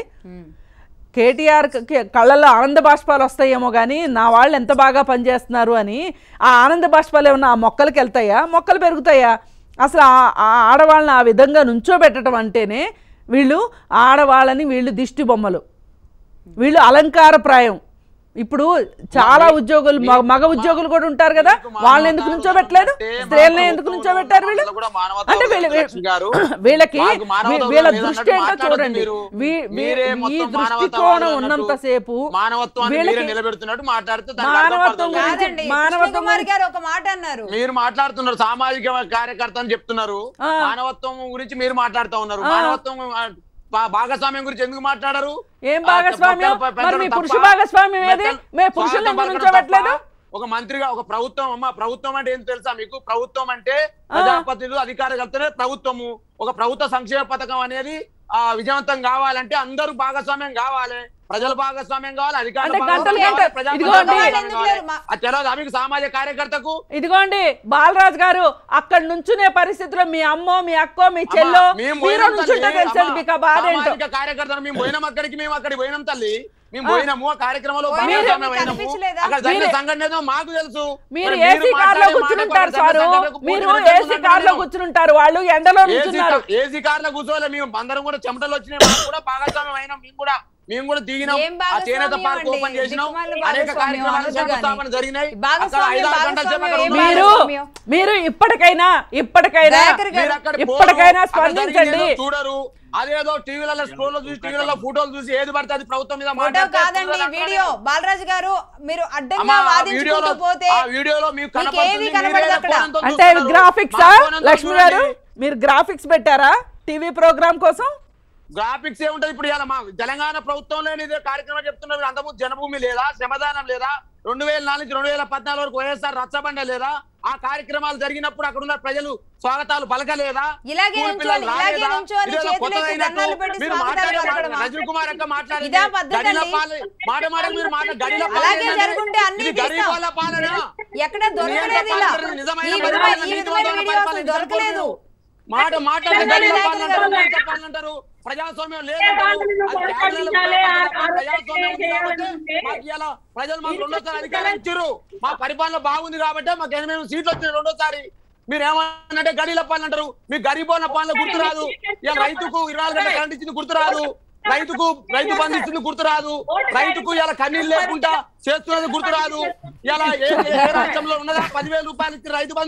Speaker 4: కేటీఆర్ కి కళ్ళల్లో ఆనంద బాష్పాలు వస్తాయేమో కానీ నా వాళ్ళు ఎంత బాగా పనిచేస్తున్నారు అని ఆ ఆనంద బాష్పాలు ఏమన్నా ఆ మొక్కలకి వెళ్తాయా మొక్కలు పెరుగుతాయా అసలు ఆ- ఆ ఆడవాళ్ళని ఆ విధంగా నుంచోబెట్టడం అంటేనే వీళ్ళు ఆడవాళ్ళని వీళ్ళు దిష్టి బొమ్మలు వీళ్ళు అలంకారప్రాయం ఇప్పుడు చాలా ఉద్యోగులు మగ- మగ ఉద్యోగులు కూడా ఉంటారు కదా వాళ్ళని ఎందుకు నుంచోబెట్టలేదు స్త్రీలని ఎందుకు నుంచోబెట్టారు వీళ్ళు అంటే వీళ్ళు వీళ్ళకి వీ- వీళ్ళ దృష్టి ఏంటో చూడండి వీ- వీ- ఈ దృష్టికోణం ఉన్నంతసేపు
Speaker 2: మానవత్వాన్ని మీరే
Speaker 4: వీళ్ళకి
Speaker 2: నిలబెడుతున్నట్టు మాట్లాడితే దానికి అర్థం
Speaker 4: మానవత్వం
Speaker 2: పడతలేదు.
Speaker 4: గురించి-
Speaker 1: కాదండి
Speaker 4: మానవత్వం
Speaker 1: కుమార్ గారు ఒక మాట అన్నారు
Speaker 2: మీరు మాట్లాడుతున్నారు సామాజిక కార్యకర్త అని చెప్తున్నారు
Speaker 4: ఆ.
Speaker 2: మానవత్వం గురించి మీరు మాట్లాడుతా ఉన్నారు మానవత్వం ఆ, భా- భాగస్వామ్యం గురించి ఎందుకు మాట్లాడారు
Speaker 4: ఏం
Speaker 2: ఆ,
Speaker 4: భాగస్వామ్యం?
Speaker 2: పెద్దలు పె-
Speaker 4: మరి మీ
Speaker 2: పెద్దలు
Speaker 4: పురుష
Speaker 2: తప్ప?
Speaker 4: భాగస్వామ్యం ఏది?
Speaker 2: పెద్దలు
Speaker 4: మేము పురుషుల్ని
Speaker 2: స్వాగతం
Speaker 4: ఎందుకు
Speaker 2: పలకడం
Speaker 4: నుంచోబెట్టలేదు?
Speaker 2: తప్ప? ఒక మంత్రిగా ఒక ప్రభుత్వం అమ్మ ప్రభుత్వం అంటే ఏం తెలుసా మీకు ప్రభుత్వం అంటే ప్రజాప్రతినిధులు అధికారకర్తనే ప్రభుత్వము ఒక ప్రభుత్వ సంక్షేమ పథకం అనేది ఆ విజయవంతం కావాలంటే అందరూ భాగస్వామ్యం కావాలి ప్రజల భాగస్వామ్యం కావాలి అధికారుల
Speaker 4: అంటే
Speaker 2: భాగస్వామ్యం
Speaker 4: గంటలు
Speaker 2: కావాలి,
Speaker 4: గంటలు-
Speaker 2: ప్రజా
Speaker 4: ఇదిగోండి.
Speaker 2: భాగస్వామ్యం
Speaker 1: ఎందుకు
Speaker 2: కావాలి.
Speaker 1: లేరు? మా-
Speaker 2: అది తెలియదు మీకు సామాజిక కార్యకర్తకు
Speaker 4: ఇదిగోండి బాలరాజ్ గారు అక్కడ నుంచునే పరిస్థితిలో మీ అమ్మో మీ అక్కో మీ చెల్లో
Speaker 2: అమ్మా, మేము
Speaker 4: మీరు
Speaker 2: పోయినాం
Speaker 4: నుంచుంటే
Speaker 2: తల్లి.
Speaker 4: తెలుసండి
Speaker 2: అమ్మా,
Speaker 4: మీకు ఆ బాధ ఏంటో
Speaker 2: సామాజిక కార్యకర్తలు మేము పోయినాం అక్కడికి మేము అక్కడికి పోయినాం తల్లి మేము పోయినాము ఆ కార్యక్రమంలో
Speaker 1: పోయినాం,
Speaker 2: భాగస్వామ్యం
Speaker 1: మీకు
Speaker 2: అయినాము.
Speaker 1: కనిపించలేదా?
Speaker 2: అక్కడ జరిగిన
Speaker 4: మీరు-
Speaker 2: సంఘటన ఏదో మాకు తెలుసు
Speaker 4: మీరు
Speaker 2: మరి
Speaker 4: ఏసీ కార్ లో
Speaker 2: మాట్లాడే
Speaker 4: కూర్చుంటారు
Speaker 2: మాట
Speaker 4: సారు
Speaker 2: సంఘటనకు
Speaker 4: మీరు
Speaker 2: పూర్తి
Speaker 4: ఏసీ
Speaker 2: విరుద్ధంగా
Speaker 4: కార్ లో
Speaker 2: నేను-
Speaker 4: కూర్చుంటారు వాళ్ళు ఎండలో
Speaker 2: ఏసీ
Speaker 4: నుంచున్నారు
Speaker 2: కా- ఏసీ కార్ లో కూర్చోలే మేము అందరం కూడా చెమటలు వచ్చినాయి మాకు కూడా భాగస్వామ్యం అయినాం మేము కూడా మేము కూడా దిగినాం
Speaker 1: ఏం
Speaker 2: ఆ చేనేత
Speaker 1: భాగస్వామ్యం
Speaker 2: పార్క్
Speaker 1: అండి?
Speaker 2: ఓపెన్ చేసినాం
Speaker 1: దిక్కుమాలిన
Speaker 2: అనేక
Speaker 1: భాగస్వామ్యం
Speaker 2: కార్యక్రమాలు
Speaker 1: అనొద్దు
Speaker 2: శంకుస్థాపన
Speaker 1: గాని.
Speaker 2: జరిగినాయి అక్కడ
Speaker 1: భాగస్వామ్యం,
Speaker 2: ఐదారు గంటల సేపు అక్కడ
Speaker 1: భాగస్వామ్యం
Speaker 2: ఉన్నాం.
Speaker 4: మీరు
Speaker 1: భాగస్వామ్యం.
Speaker 4: మీరు ఇప్పటికైనా ఇప్పటికైనా
Speaker 1: దయాకర్ గారు,
Speaker 2: మీరు అక్కడ పోరు,
Speaker 4: ఇప్పటికైనా
Speaker 2: అక్కడ
Speaker 4: స్పందించండి
Speaker 2: జరిగిందేదో చూడరు అదేదో టీవీలలో స్క్రోల్లో చూసి టీవీలలో ఫోటోలు చూసి ఏది పడితే అది ప్రభుత్వం మీద
Speaker 1: ఫోటో
Speaker 2: మాట్లాడితే
Speaker 1: కాదండి
Speaker 2: చూడరు అక్కడ.
Speaker 1: వీడియో బాలరాజు గారు మీరు అడ్డంగా
Speaker 2: అమ్మా, ఆ
Speaker 1: వాదించుకుంటూ
Speaker 2: వీడియోలో
Speaker 1: పోతే
Speaker 2: ఆ వీడియోలో మీకు
Speaker 1: మీకు ఏమీ
Speaker 2: కనపడుతుంది
Speaker 1: కనపడదు
Speaker 2: మీరే
Speaker 1: అక్కడ.
Speaker 2: ఫోన్ అంతా
Speaker 4: అంటే
Speaker 2: చూస్తున్నారు.
Speaker 4: గ్రాఫిక్సా
Speaker 2: మా ఫోన్ అంతా
Speaker 4: లక్ష్మి గారు
Speaker 2: చూడండి.
Speaker 4: మీరు గ్రాఫిక్స్ పెట్టారా టీవీ ప్రోగ్రామ్ కోసం
Speaker 2: గ్రాఫిక్స్ ఏ ఉంటది ఇప్పుడు ఇలా మా తెలంగాణ ప్రభుత్వంలో ఇదే కార్యక్రమం చెప్తున్నారు అంతకుముందు జనభూమి లేదా శ్రమదానం లేదా రెండు వేల నాలుగు నుంచి రెండు వేల పద్నాలుగు వరకు వైఎస్ఆర్ రచ్చబండ లేదా ఆ కార్యక్రమాలు జరిగినప్పుడు అక్కడ ఉన్న ప్రజలు స్వాగతాలు పలకలేదా
Speaker 1: ఇలాగే
Speaker 2: స్కూల్
Speaker 1: నుంచోని,
Speaker 2: పిల్లలు
Speaker 1: ఇలాగే
Speaker 2: రాలేదా?
Speaker 1: నుంచోని
Speaker 2: ఇదేదో
Speaker 1: చేతులెత్తి
Speaker 2: కొత్తదైనట్టు
Speaker 1: దండాలు పెట్టి
Speaker 2: మీరు
Speaker 1: స్వాగతాలు
Speaker 2: మాట్లాడే
Speaker 1: పలకడమా?
Speaker 2: రజనీ కుమార్ అక్క మాట్లాడింది
Speaker 1: ఇదా పద్ధతి
Speaker 2: గడిల
Speaker 1: అండి?
Speaker 2: పాలన మాట మాట మీరు మాట గడిల పాలన
Speaker 1: అలాగే
Speaker 2: ఏంటంటే
Speaker 1: జరుగుంటే అన్నీ
Speaker 2: ఇది
Speaker 1: తీస్తాం.
Speaker 2: గరీబ్ పాలన
Speaker 1: ఎక్కడ దొరకలేదు ఇలా
Speaker 2: నిజమైన
Speaker 1: ఈ విధమైన
Speaker 2: పరిపాలన,
Speaker 1: ఈ విధమైన
Speaker 2: నీతివంతమైన
Speaker 1: వీడియో అసలు
Speaker 2: పరిపాలన
Speaker 1: దొరకలేదు
Speaker 2: మాట మాట్లాడితే
Speaker 1: చెప్పండి,
Speaker 2: గడిల
Speaker 1: నాయకులు
Speaker 2: పాలన అంటారు,
Speaker 1: గారు.
Speaker 2: నీతి పాలన అంటారు ప్రజాస్వామ్యం లేదంటారు అది కేరళలో ప్రజాస్వామ్యం ఉంది కాబట్టి మాకు ఇలా ప్రజలు మాకు రెండోసారి అధికారం ఇచ్చారు మా పరిపాలన బాగుంది కాబట్టి మాకు ఎనిమిది సీట్లు వచ్చినాయి రెండోసారి మీరు ఏమన్నంటే గడిల పాలన అంటారు మీకు గరీబోన్న పాలన గుర్తురాదు ఇలా రైతుకు ఇరవై నాలుగు గంటల కరెంట్ ఇచ్చింది గుర్తురాదు రైతుకు రైతు బంధు ఇచ్చింది గుర్తురాదు రైతుకు ఇలా కన్నీళ్ళు లేకుండా చేస్తున్నది గుర్తురాదు ఇలా ఏ ఏ రాష్ట్రంలో ఉన్నదా పదివేల రూపాయలు ఇచ్చిన రైతు బంధు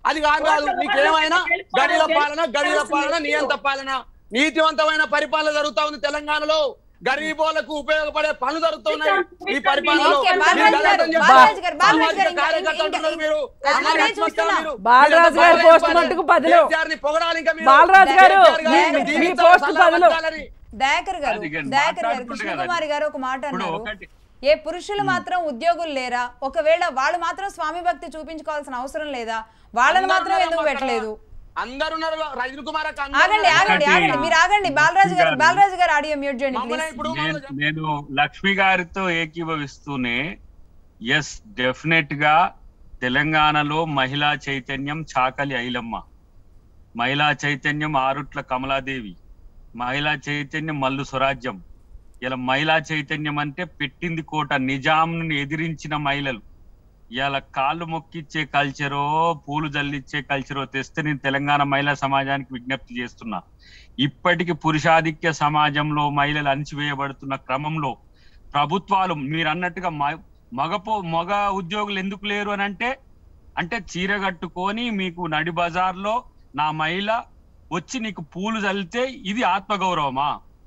Speaker 2: అది కాదు కాదు నీకేమైనా గడిల పాలన గడిల పాలన నియంత పాలన నీతివంతమైన పరిపాలన జరుగుతా ఉంది తెలంగాణలో గరీబోలకు ఉపయోగపడే పనులు జరుగుతున్నాయి ఈ పరిపాలనలో
Speaker 1: ఓకే,
Speaker 2: మీరు
Speaker 1: బాలరాజు గారు,
Speaker 2: గలాటం చేస్తారు.
Speaker 1: బాలరాజు గారు, బాలరాజు
Speaker 2: సామాజిక
Speaker 1: గారు, ఇంకా-
Speaker 2: కార్యకర్త
Speaker 1: ఇంకా-
Speaker 2: అంటున్నారు మీరు.
Speaker 1: అదే
Speaker 2: సామాజిక
Speaker 1: చూస్తున్నా.
Speaker 2: మీరు.
Speaker 4: బాలరాజు
Speaker 2: మీరు
Speaker 4: గారి
Speaker 2: ఎంత
Speaker 4: పోస్ట్
Speaker 2: బాగా
Speaker 4: మట్టుకు పదిలో.
Speaker 2: కేసీఆర్ ని పొగడాలి ఇంకా మీరు.
Speaker 4: బాలరాజు గారు,
Speaker 2: కేసీఆర్
Speaker 4: మీ-
Speaker 2: గారి
Speaker 4: మీ
Speaker 2: జీవితం
Speaker 4: పోస్ట్
Speaker 2: చాలా
Speaker 4: పదిలో.
Speaker 2: బతకాలని.
Speaker 1: దయాకర్ గారు
Speaker 3: అది కానీ
Speaker 1: దయాకర్ గారు
Speaker 3: మాట్లాడుకుంటే
Speaker 1: కృష్ణకుమారి గారు ఒక మాట
Speaker 3: ఇప్పుడు
Speaker 1: అన్నారు
Speaker 3: ఒకటి
Speaker 1: ఏ పురుషులు మాత్రం ఉద్యోగులు లేరా ఒకవేళ వాళ్ళు మాత్రం స్వామి భక్తి చూపించుకోవాల్సిన అవసరం లేదా వాళ్ళని మాత్రం ఎందుకు పెట్టలేదు
Speaker 2: అందరు ఉన్నారు రజనీ కుమార్ అక్క అందరూ
Speaker 1: ఆగండి
Speaker 2: ఉన్నారు.
Speaker 1: ఆగండి
Speaker 3: ఒకటి-
Speaker 1: ఆగండి మీరు ఆగండి బాలరాజు గారు
Speaker 3: గారు.
Speaker 1: బాలరాజు గారు ఆడియో మ్యూట్ చేయండి
Speaker 2: మమ్మల్ని
Speaker 1: ప్లీజ్
Speaker 2: ఇప్పుడు
Speaker 3: నేను
Speaker 2: మమ్మల్ని
Speaker 3: నేను లక్ష్మి గారితో ఏకీభవిస్తూనే ఎస్ డెఫినెట్ గా తెలంగాణలో మహిళా చైతన్యం చాకలి ఐలమ్మ మహిళా చైతన్యం ఆరుట్ల కమలాదేవి మహిళా చైతన్యం మల్లు స్వరాజ్యం ఇలా మహిళా చైతన్యం అంటే పెట్టింది కోట నిజాంను ఎదిరించిన మహిళలు ఇలా కాళ్ళు మొక్కిచ్చే కల్చరో పూలు జల్లిచ్చే కల్చరో తెస్తే నేను తెలంగాణ మహిళా సమాజానికి విజ్ఞప్తి చేస్తున్నా ఇప్పటికి పురుషాధిక్య సమాజంలో మహిళలు అణిచివేయబడుతున్న క్రమంలో ప్రభుత్వాలు మీరు అన్నట్టుగా మ- మగపో మగ ఉద్యోగులు ఎందుకు లేరు అని అంటే అంటే చీర కట్టుకొని మీకు నడి బజార్లో నా మహిళ వచ్చి నీకు పూలు చల్లితే ఇది ఆత్మగౌరవమా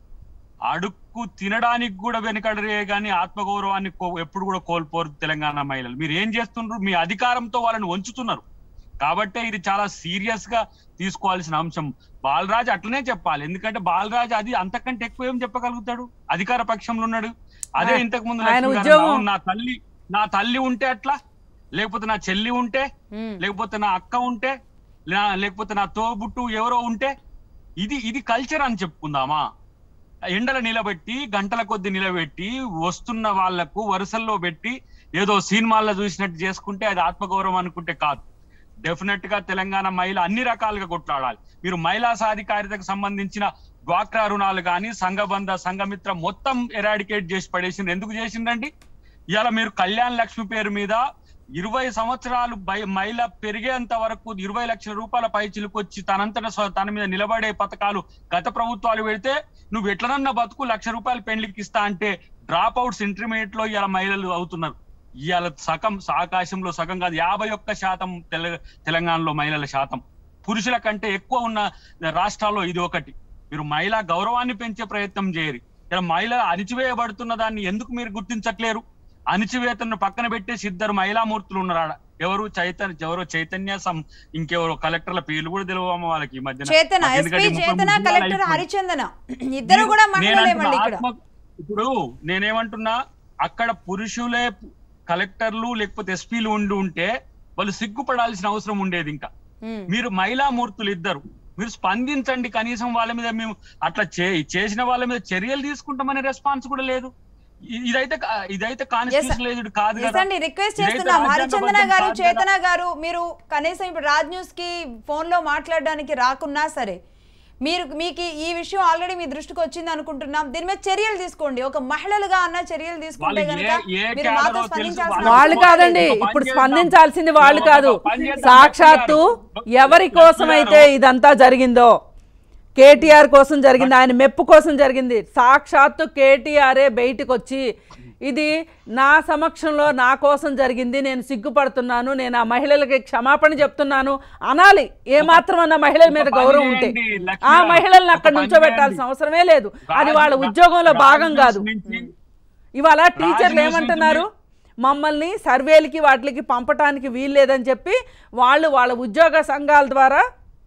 Speaker 3: అడుక్కు తినడానికి కూడా వెనకడరే కానీ ఆత్మగౌరవాన్ని కో- ఎప్పుడు కూడా కోల్పోరు తెలంగాణ మహిళలు మీరు ఏం చేస్తున్నారు మీ అధికారంతో వాళ్ళని వంచుతున్నారు కాబట్టే ఇది చాలా సీరియస్ గా తీసుకోవాల్సిన అంశం బాలరాజ్ అట్లనే చెప్పాలి ఎందుకంటే బాలరాజ్ అది అంతకంటే ఎక్కువ ఏం చెప్పగలుగుతాడు అధికార పక్షంలో ఉన్నాడు అదే
Speaker 4: ఆయన-
Speaker 3: ఇంతకు ముందు
Speaker 4: ఆయన
Speaker 3: లక్ష్మి గారు
Speaker 4: ఉద్యోగం-
Speaker 3: అన్నారు, నా తల్లి నా తల్లి ఉంటే అట్లా లేకపోతే నా చెల్లి ఉంటే
Speaker 1: ఉమ్.
Speaker 3: లేకపోతే నా అక్క ఉంటే నా- లేకపోతే నా తోబుట్టు ఎవరో ఉంటే ఇది ఇది కల్చర్ అని చెప్పుకుందామా ఎండల నిలబెట్టి గంటల కొద్ది నిలబెట్టి వస్తున్న వాళ్లకు వరుసల్లో పెట్టి ఏదో సినిమాల్లో చూసినట్టు చేసుకుంటే అది ఆత్మగౌరవం అనుకుంటే కాదు డెఫినెట్ గా తెలంగాణ మహిళ అన్ని రకాలుగా కొట్లాడాలి మీరు మహిళా సాధికారితకు సంబంధించిన డ్వాక్రా రుణాలు కానీ సంఘబంధ సంఘమిత్ర మొత్తం ఎరాడికేట్ చేసి పడేసింది ఎందుకు చేసిందండి ఇవాళ మీరు కళ్యాణ్ లక్ష్మి పేరు మీద ఇరవై సంవత్సరాలు బై- మహిళ పెరిగేంత వరకు ఇరవై లక్షల రూపాయల పై చిలుకొచ్చి తనంతట స్వ- తన మీద నిలబడే పథకాలు గత ప్రభుత్వాలు పెడితే నువ్వు ఎట్లనన్నా బతుకు లక్ష రూపాయలు పెండ్లికి ఇస్తా అంటే డ్రాప్ అవుట్స్ ఇంటర్మీడియట్ లో ఇవాళ మహిళలు అవుతున్నారు ఇవాళ సగం ఆకాశంలో సగం కాదు యాభై ఒక్క శాతం తెల తెలంగాణలో మహిళల శాతం పురుషుల కంటే ఎక్కువ ఉన్న రాష్ట్రాల్లో ఇది ఒకటి మీరు మహిళా గౌరవాన్ని పెంచే ప్రయత్నం చేయరు ఇలా మహిళ అణిచివేయబడుతున్న దాన్ని ఎందుకు మీరు గుర్తించట్లేరు అణిచివేతను పక్కన పెట్టేసి ఇద్దరు మహిళామూర్తులు ఉన్నారు ఆడ ఎవరు చైతన్య ఎవరో చైతన్య సం ఇంకెవరో కలెక్టర్ల పేర్లు కూడా తెలియమ్మ వాళ్ళకి ఈ మధ్యన
Speaker 1: చేతన
Speaker 3: మాకు
Speaker 1: ఎస్పీ
Speaker 3: ఎందుకంటే ముప్పై
Speaker 1: చేతన
Speaker 3: మూడు జిల్లాలు
Speaker 1: కలెక్టర్
Speaker 3: అయిపోయింది.
Speaker 1: హరిచందన ఇద్దరు కూడా మహిళలే
Speaker 3: నేనంటున్నా
Speaker 1: మళ్ళీ ఇక్కడ
Speaker 3: ఆత్మ- ఇప్పుడు నేనేమంటున్నా అక్కడ పురుషులే కలెక్టర్లు లేకపోతే ఎస్పీలు ఉండి ఉంటే వాళ్ళు సిగ్గుపడాల్సిన అవసరం ఉండేది ఇంకా
Speaker 1: ఉమ్.
Speaker 3: మీరు మహిళా మూర్తులు ఇద్దరు మీరు స్పందించండి కనీసం వాళ్ళ మీద మేము అట్లా చే చేసిన వాళ్ళ మీద చర్యలు తీసుకుంటామనే రెస్పాన్స్ కూడా లేదు ఇ- ఇదైతే కా- ఇదైతే కాన్స్టిట్యూషన్ కాదు
Speaker 1: ఎస్
Speaker 3: కదా
Speaker 1: అండి రిక్వెస్ట్
Speaker 3: ఇదైతే
Speaker 1: చేస్తున్నాం
Speaker 3: రాజ్యాంగబద్ధం
Speaker 1: హరిచందన గారు
Speaker 3: కాదు కదా.
Speaker 1: చేతన గారు మీరు కనీసం ఇప్పుడు రాజ్ న్యూస్ కి ఫోన్ లో మాట్లాడడానికి రాకున్నా సరే మీరు మీకు ఈ విషయం ఆల్రెడీ మీ దృష్టికి వచ్చింది అనుకుంటున్నాం దీని మీద చర్యలు తీసుకోండి ఒక మహిళలుగా అన్న చర్యలు తీసుకుంటే
Speaker 3: వాళ్ళు
Speaker 1: కనుక
Speaker 3: ఏ- ఏ
Speaker 1: మీరు మాతో
Speaker 3: క్యాడరో తెలుసు,
Speaker 1: స్పందించాల్సిన
Speaker 4: వాళ్ళు
Speaker 1: అవసరం
Speaker 4: కాదండి
Speaker 1: లేదు.
Speaker 3: ఒక పని
Speaker 4: ఇప్పుడు
Speaker 3: చేద్దాం.
Speaker 4: స్పందించాల్సింది వాళ్ళు
Speaker 3: ఒక
Speaker 4: కాదు
Speaker 3: పని చేద్దాం.
Speaker 4: సాక్షాత్తు
Speaker 3: లక్ష్మి
Speaker 4: ఎవరి
Speaker 3: గారు,
Speaker 4: కోసమైతే
Speaker 3: లక్ష్మి గారు.
Speaker 4: ఇదంతా జరిగిందో కేటీఆర్ కోసం జరిగింది ఆయన మెప్పు కోసం జరిగింది సాక్షాత్తు కేటీఆరే బయటకు వచ్చి ఇది నా సమక్షంలో నా కోసం జరిగింది నేను సిగ్గుపడుతున్నాను నేను ఆ మహిళలకి క్షమాపణ చెప్తున్నాను అనాలి ఏ మాత్రం అన్న మహిళల మీద
Speaker 3: ఒక పని
Speaker 4: గౌరవం ఉంటే
Speaker 3: చేయండి, లక్ష్మి
Speaker 4: ఆ
Speaker 3: గారు.
Speaker 4: మహిళల్ని
Speaker 3: ఒక
Speaker 4: అక్కడ
Speaker 3: పని
Speaker 4: నుంచోబెట్టాల్సిన
Speaker 3: చేయండి.
Speaker 4: అవసరమే లేదు అది వాళ్ళ
Speaker 3: రాజ్-
Speaker 4: ఉద్యోగంలో
Speaker 3: రాజ్
Speaker 4: భాగం కాదు
Speaker 3: నుంచి
Speaker 4: ఇవాళ టీచర్లు
Speaker 3: న్యూస్
Speaker 4: ఏమంటున్నారు మమ్మల్ని సర్వేలకి వాటికి పంపటానికి వీల్లేదని చెప్పి వాళ్ళు వాళ్ళ ఉద్యోగ సంఘాల ద్వారా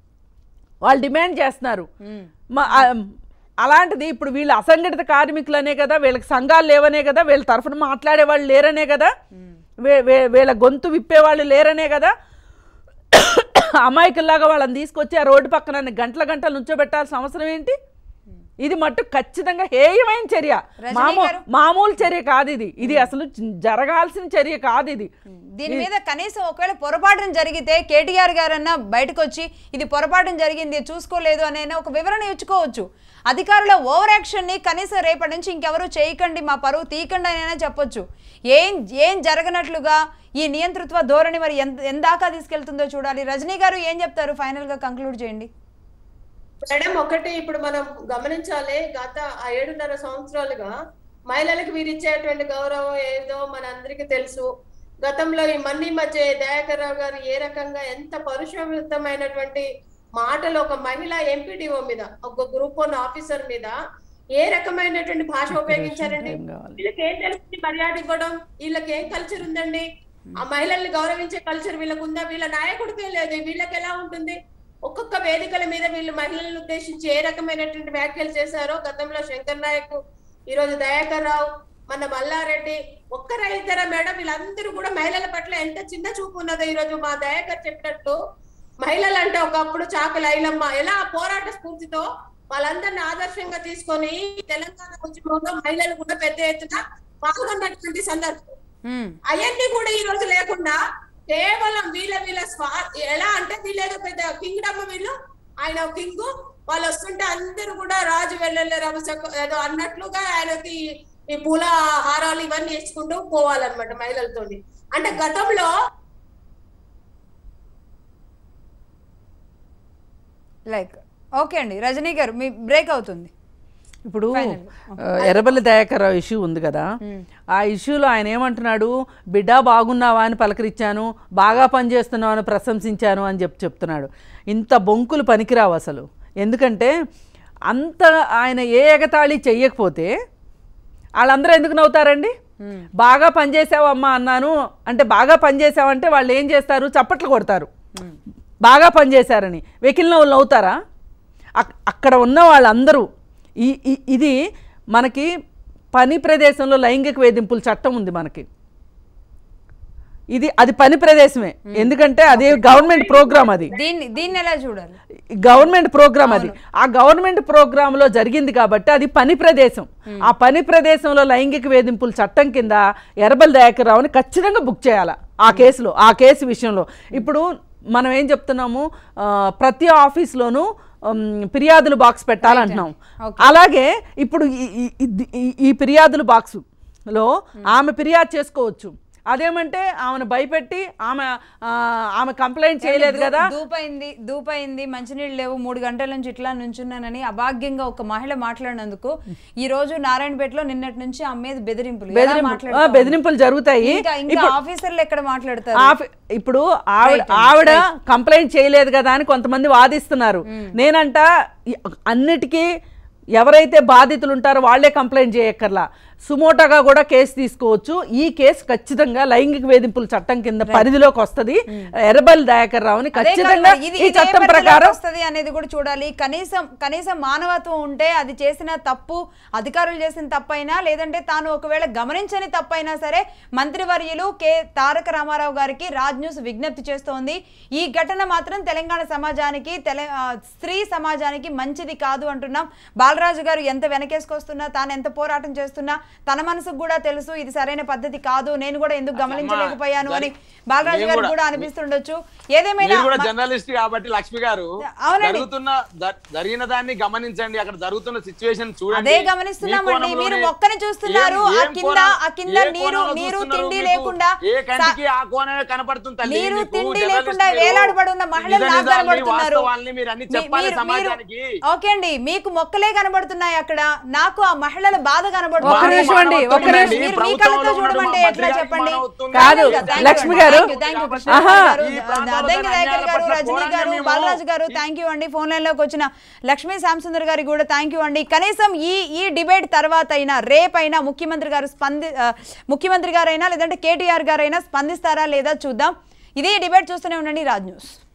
Speaker 4: వాళ్ళు డిమాండ్ చేస్తున్నారు మ- ఆ, అలాంటిది ఇప్పుడు వీళ్ళు అసంఘటిత కార్మికులనే కదా వీళ్ళకి సంఘాలు లేవనే కదా వీళ్ళ తరఫున మాట్లాడే వాళ్ళు లేరనే కదా వీ- వీ- వీళ్ళ గొంతు విప్పేవాళ్ళు లేరనే కదా అమాయకుల్లాగా వాళ్ళని తీసుకొచ్చి ఆ రోడ్డు పక్కన గంటల గంటలు నుంచోబెట్టాల్సిన అవసరం ఏంటి ఇది మట్టు ఖచ్చితంగా హేయమైన చర్య
Speaker 1: రజనీ
Speaker 4: మామూ
Speaker 1: గారు.
Speaker 4: మామూలు చర్య కాదు ఇది ఇది అసలు జరగాల్సిన చర్య కాదు ఇది
Speaker 1: దీని మీద కనీసం ఒకవేళ పొరపాటున జరిగితే కేటీఆర్ గారన్నా బయటకు వచ్చి ఇది పొరపాటున జరిగింది చూసుకోలేదు అనే ఒక వివరణ ఇచ్చుకోవచ్చు అధికారుల ఓవర్ యాక్షన్ ని కనీసం రేపటి నుంచి ఇంకెవరు చేయకండి మా పరువు తీయకండి అని చెప్పొచ్చు ఏం ఏం జరగనట్లుగా ఈ నియంతృత్వ ధోరణి మరి ఎంత ఎందాకా తీసుకెళ్తుందో చూడాలి రజనీ గారు ఏం చెప్తారు ఫైనల్ గా కంక్లూడ్ చేయండి
Speaker 6: మేడం ఒకటి ఇప్పుడు మనం గమనించాలి గత ఆ ఏడున్నర సంవత్సరాలుగా మహిళలకు మీరు ఇచ్చేటువంటి గౌరవం ఏదో మన అందరికీ తెలుసు గతంలో ఈ మన్ని మధ్య దయాకర్ రావు గారు ఏ రకంగా ఎంత పరుషయుక్తమైనటువంటి మాటలు ఒక మహిళ ఎంపీడీఓ మీద ఒక గ్రూప్ వన్ ఆఫీసర్ మీద ఏ రకమైనటువంటి భాష ఉపయోగించారండి
Speaker 4: ఏం కావాలి?
Speaker 6: వీళ్ళకి ఏం తెలుస్తుంది మర్యాద ఇవ్వడం వీళ్ళకి ఏం కల్చర్ ఉందండి ఆ మహిళల్ని గౌరవించే కల్చర్ వీళ్ళకు ఉందా వీళ్ళ నాయకుడికే లేదు వీళ్ళకి ఎలా ఉంటుంది ఒక్కొక్క వేదికల మీద వీళ్ళు మహిళలను ఉద్దేశించి ఏ రకమైనటువంటి వ్యాఖ్యలు చేశారో గతంలో శంకర్ నాయక్ ఈ రోజు దయాకర్ రావు మన మల్లారెడ్డి ఒక్కరే ఇద్దరా మేడం వీళ్ళందరూ కూడా మహిళల పట్ల ఎంత చిన్న చూపు ఉన్నదో ఈ రోజు మా దయాకర్ చెప్పినట్టు మహిళలు అంటే ఒకప్పుడు చాకు లైలమ్మ ఎలా ఆ పోరాట స్ఫూర్తితో వాళ్ళందరిని ఆదర్శంగా తీసుకొని తెలంగాణ ఉద్యమంలో మహిళలు కూడా పెద్ద ఎత్తున పాల్గొన్నటువంటి సందర్భం
Speaker 1: ఉమ్,
Speaker 6: అవన్నీ కూడా ఈ రోజు లేకుండా కేవలం వీళ్ళ వీళ్ళ స్వా ఎలా అంటే వీళ్ళేదో పెద్ద కింగ్డమ్ వీళ్ళు ఆయన కింగ్ వాళ్ళు వస్తుంటే అందరూ కూడా రాజు వెళ్ళలే రమసక ఏదో అన్నట్లుగా ఆయనకి ఈ పూల హారాలు ఇవన్నీ వేసుకుంటూ పోవాలన్నమాట మహిళలతోని అంటే గతంలో
Speaker 1: లైక్ ఓకే అండి రజనీ గారు మీ బ్రేక్ అవుతుంది
Speaker 4: ఇప్పుడు
Speaker 1: Final.
Speaker 4: ఆ, ఎర్రబెల్లి దయాకర్రావు ఇష్యూ ఉంది కదా ఆ ఇష్యూలో ఆయన ఏమంటున్నాడు బిడ్డ బాగున్నావా అని పలకరించాను బాగా పనిచేస్తున్నావు అని ప్రశంసించాను అని చెప్పి చెప్తున్నాడు ఇంత బొంకులు పనికిరావు అసలు ఎందుకంటే అంత ఆయన ఏ ఎగతాళి చెయ్యకపోతే వాళ్ళందరూ ఎందుకు నవ్వుతారండి బాగా పనిచేసావమ్మా అన్నాను అంటే బాగా పనిచేసావంటే వాళ్ళు ఏం చేస్తారు చప్పట్లు కొడతారు బాగా పనిచేశారని వెకిలిన వాళ్ళు నవ్వుతారా అక్- అక్కడ ఉన్న వాళ్ళందరూ ఈ ఈ- ఇది మనకి పని ప్రదేశంలో లైంగిక వేధింపుల చట్టం ఉంది మనకి ఇది అది పని ప్రదేశమే ఎందుకంటే అది గవర్నమెంట్ ప్రోగ్రామ్ అది
Speaker 1: దీన్ని దీన్ని ఎలా చూడాలి
Speaker 4: గవర్నమెంట్ ప్రోగ్రామ్ అది ఆ గవర్నమెంట్ ప్రోగ్రామ్ లో జరిగింది కాబట్టి అది పని ప్రదేశం ఆ పని ప్రదేశంలో లైంగిక వేధింపుల చట్టం కింద ఎర్రబల్ దయాకర్ రావుని ఖచ్చితంగా బుక్ చేయాలి ఆ కేసులో ఆ కేసు విషయంలో ఇప్పుడు మనం ఏం చెప్తున్నాము ఆ, ప్రతి ఆఫీస్లోనూ ఉమ్, ఫిర్యాదులు బాక్స్ పెట్టాలంటున్నాం అలాగే ఇప్పుడు ఈ- ఈ- ఈ- ఈ- ఈ ఫిర్యాదుల బాక్సులో ఆమె ఫిర్యాదు చేసుకోవచ్చు అదేమంటే ఆమెను భయపెట్టి ఆమె ఆ, ఆమె కంప్లైంట్ చేయలేదు
Speaker 1: దూ-
Speaker 4: కదా
Speaker 1: దూపైంది దూపైంది మంచినీళ్ళు లేవు మూడు గంటల నుంచి ఇట్లా నుంచున్నానని అభాగ్యంగా ఒక మహిళ మాట్లాడినందుకు ఈ రోజు నారాయణపేటలో నిన్నటి నుంచి ఆమె మీద బెదిరింపులు ఎలా
Speaker 4: బెదిరింపు-
Speaker 1: మాట్లాడుతా
Speaker 4: ఆ, బెదిరింపులు జరుగుతాయి
Speaker 1: ఇంకా ఇంకా
Speaker 4: ఇప్పుడు
Speaker 1: ఆఫీసర్లు ఎక్కడ మాట్లాడతారు
Speaker 4: ఆఫీ- ఇప్పుడు ఆవిడ ఆవిడ కంప్లైంట్ చేయలేదు కదా అని కొంతమంది వాదిస్తున్నారు నేనంట ఈ- అన్నిటికీ ఎవరైతే బాధితులు ఉంటారో వాళ్ళే కంప్లైంట్ చేయక్కర్లా సుమోటోగా కూడా కేసు తీసుకోవచ్చు ఈ కేసు ఖచ్చితంగా లైంగిక వేధింపుల చట్టం కింద పరిధిలోకి వస్తది ఎర్రబల్ దయాకర్ రావుని
Speaker 1: అదే కాదు
Speaker 4: ఖచ్చితంగా
Speaker 1: మరి ఇది-
Speaker 4: ఈ
Speaker 1: ఇది ఏ
Speaker 4: చట్టం
Speaker 1: పరిధిలోకి
Speaker 4: ప్రకారం
Speaker 1: వస్తది అనేది కూడా చూడాలి కనీసం కనీసం మానవత్వం ఉంటే అది చేసిన తప్పు అధికారులు చేసిన తప్పైనా లేదంటే తాను ఒకవేళ గమనించని తప్పైనా సరే మంత్రివర్యులు కె తారక రామారావు గారికి రాజ్ న్యూస్ విజ్ఞప్తి చేస్తోంది ఈ ఘటన మాత్రం తెలంగాణ సమాజానికి తెల ఆ, స్త్రీ సమాజానికి మంచిది కాదు అంటున్నాం బాలరాజు గారు ఎంత వెనకేసుకొస్తున్నా తాను ఎంత పోరాటం చేస్తున్నా తన మనసుకు కూడా తెలుసు ఇది సరైన పద్ధతి కాదు నేను కూడా ఎందుకు గమనించలేకపోయాను అని బాలరాజు
Speaker 2: నేను
Speaker 1: గారికి
Speaker 2: కూడా-
Speaker 1: కూడా అనిపిస్తుండొచ్చు ఏదేమైనా
Speaker 2: మీరు కూడా
Speaker 1: మ-
Speaker 2: జర్నలిస్ట్ కాబట్టి లక్ష్మి గారు
Speaker 1: అవునండి.
Speaker 2: జరుగుతున్న ద- జరిగిన దాన్ని గమనించండి అక్కడ జరుగుతున్న సిచ్యువేషన్ చూడండి
Speaker 1: అదే
Speaker 2: మీ
Speaker 1: గమనిస్తున్నామండి
Speaker 2: కోణంలోనే
Speaker 1: మీరు మొక్కని చూస్తున్నారు
Speaker 2: ఏం-
Speaker 1: ఆ
Speaker 2: ఏం
Speaker 1: కింద
Speaker 2: కోణం-
Speaker 1: ఆ కింద
Speaker 2: ఏ
Speaker 1: నీరు
Speaker 2: కోణంలో
Speaker 1: నీరు
Speaker 2: చూస్తున్నారు
Speaker 1: తిండి
Speaker 2: మీకు?
Speaker 1: లేకుండా
Speaker 2: ఏ
Speaker 1: సా-
Speaker 2: కంటికి ఆ కోణమే కనపడుతుంది తల్లి
Speaker 1: నీరు
Speaker 2: మీకు
Speaker 1: తిండి
Speaker 2: జర్నలిస్ట్
Speaker 1: లేకుండా
Speaker 2: మీరు.
Speaker 1: వేలాడబడి ఉన్న మహిళలు
Speaker 2: నిజ
Speaker 1: నాకు
Speaker 2: నిజాల్ని,
Speaker 1: కనబడుతున్నారు
Speaker 2: వాస్తవాల్ని మీరు అన్ని
Speaker 1: మీ-
Speaker 2: చెప్పాలి
Speaker 1: మీరు- మీరు-
Speaker 2: సమాజానికి
Speaker 1: ఓకే అండి మీకు మొక్కలే కనబడుతున్నాయి అక్కడ నాకు ఆ మహిళల బాధ
Speaker 4: ఒక్క
Speaker 1: కనబడుతుంది
Speaker 4: నిమిషం అండి, ఒక్క
Speaker 1: మీరు-
Speaker 4: నిమిషం.
Speaker 1: మీరు మీ
Speaker 2: ప్రభుత్వంలో
Speaker 1: కళ్ళతో
Speaker 2: ఉండడం
Speaker 1: చూడమంటే
Speaker 2: మా
Speaker 1: ఎట్లా
Speaker 2: మంత్రి
Speaker 1: చెప్పండి
Speaker 2: గారికి మనం
Speaker 4: కాదు,
Speaker 1: Thank you,
Speaker 4: Lakshmi
Speaker 1: thank you,
Speaker 4: గారు.
Speaker 1: thank you, thank you, Krishna
Speaker 4: ఆహా.
Speaker 1: గారు,
Speaker 2: ఈ ప్రాంతాల్లో
Speaker 1: అద్దంకి దయాకర్
Speaker 2: అన్యాయాల
Speaker 1: గారు
Speaker 2: పట్ల
Speaker 1: రజనీ
Speaker 2: పోరాటం
Speaker 1: గారు
Speaker 2: మేము-
Speaker 1: బాలరాజు గారు థ్యాంక్ యూ అండి ఫోన్ లైన్లోకి వచ్చిన లక్ష్మీ శ్యామసుందర్ గారికి కూడా థ్యాంక్ యూ అండి కనీసం ఈ ఈ డిబేట్ తర్వాత అయినా రేపైనా ముఖ్యమంత్రి గారు స్పంది ఆ, ముఖ్యమంత్రి గారైనా లేదంటే కేటీఆర్ గారైనా స్పందిస్తారా లేదా చూద్దాం ఇదే డిబేట్ చూస్తూనే ఉండండి రాజ్ న్యూస్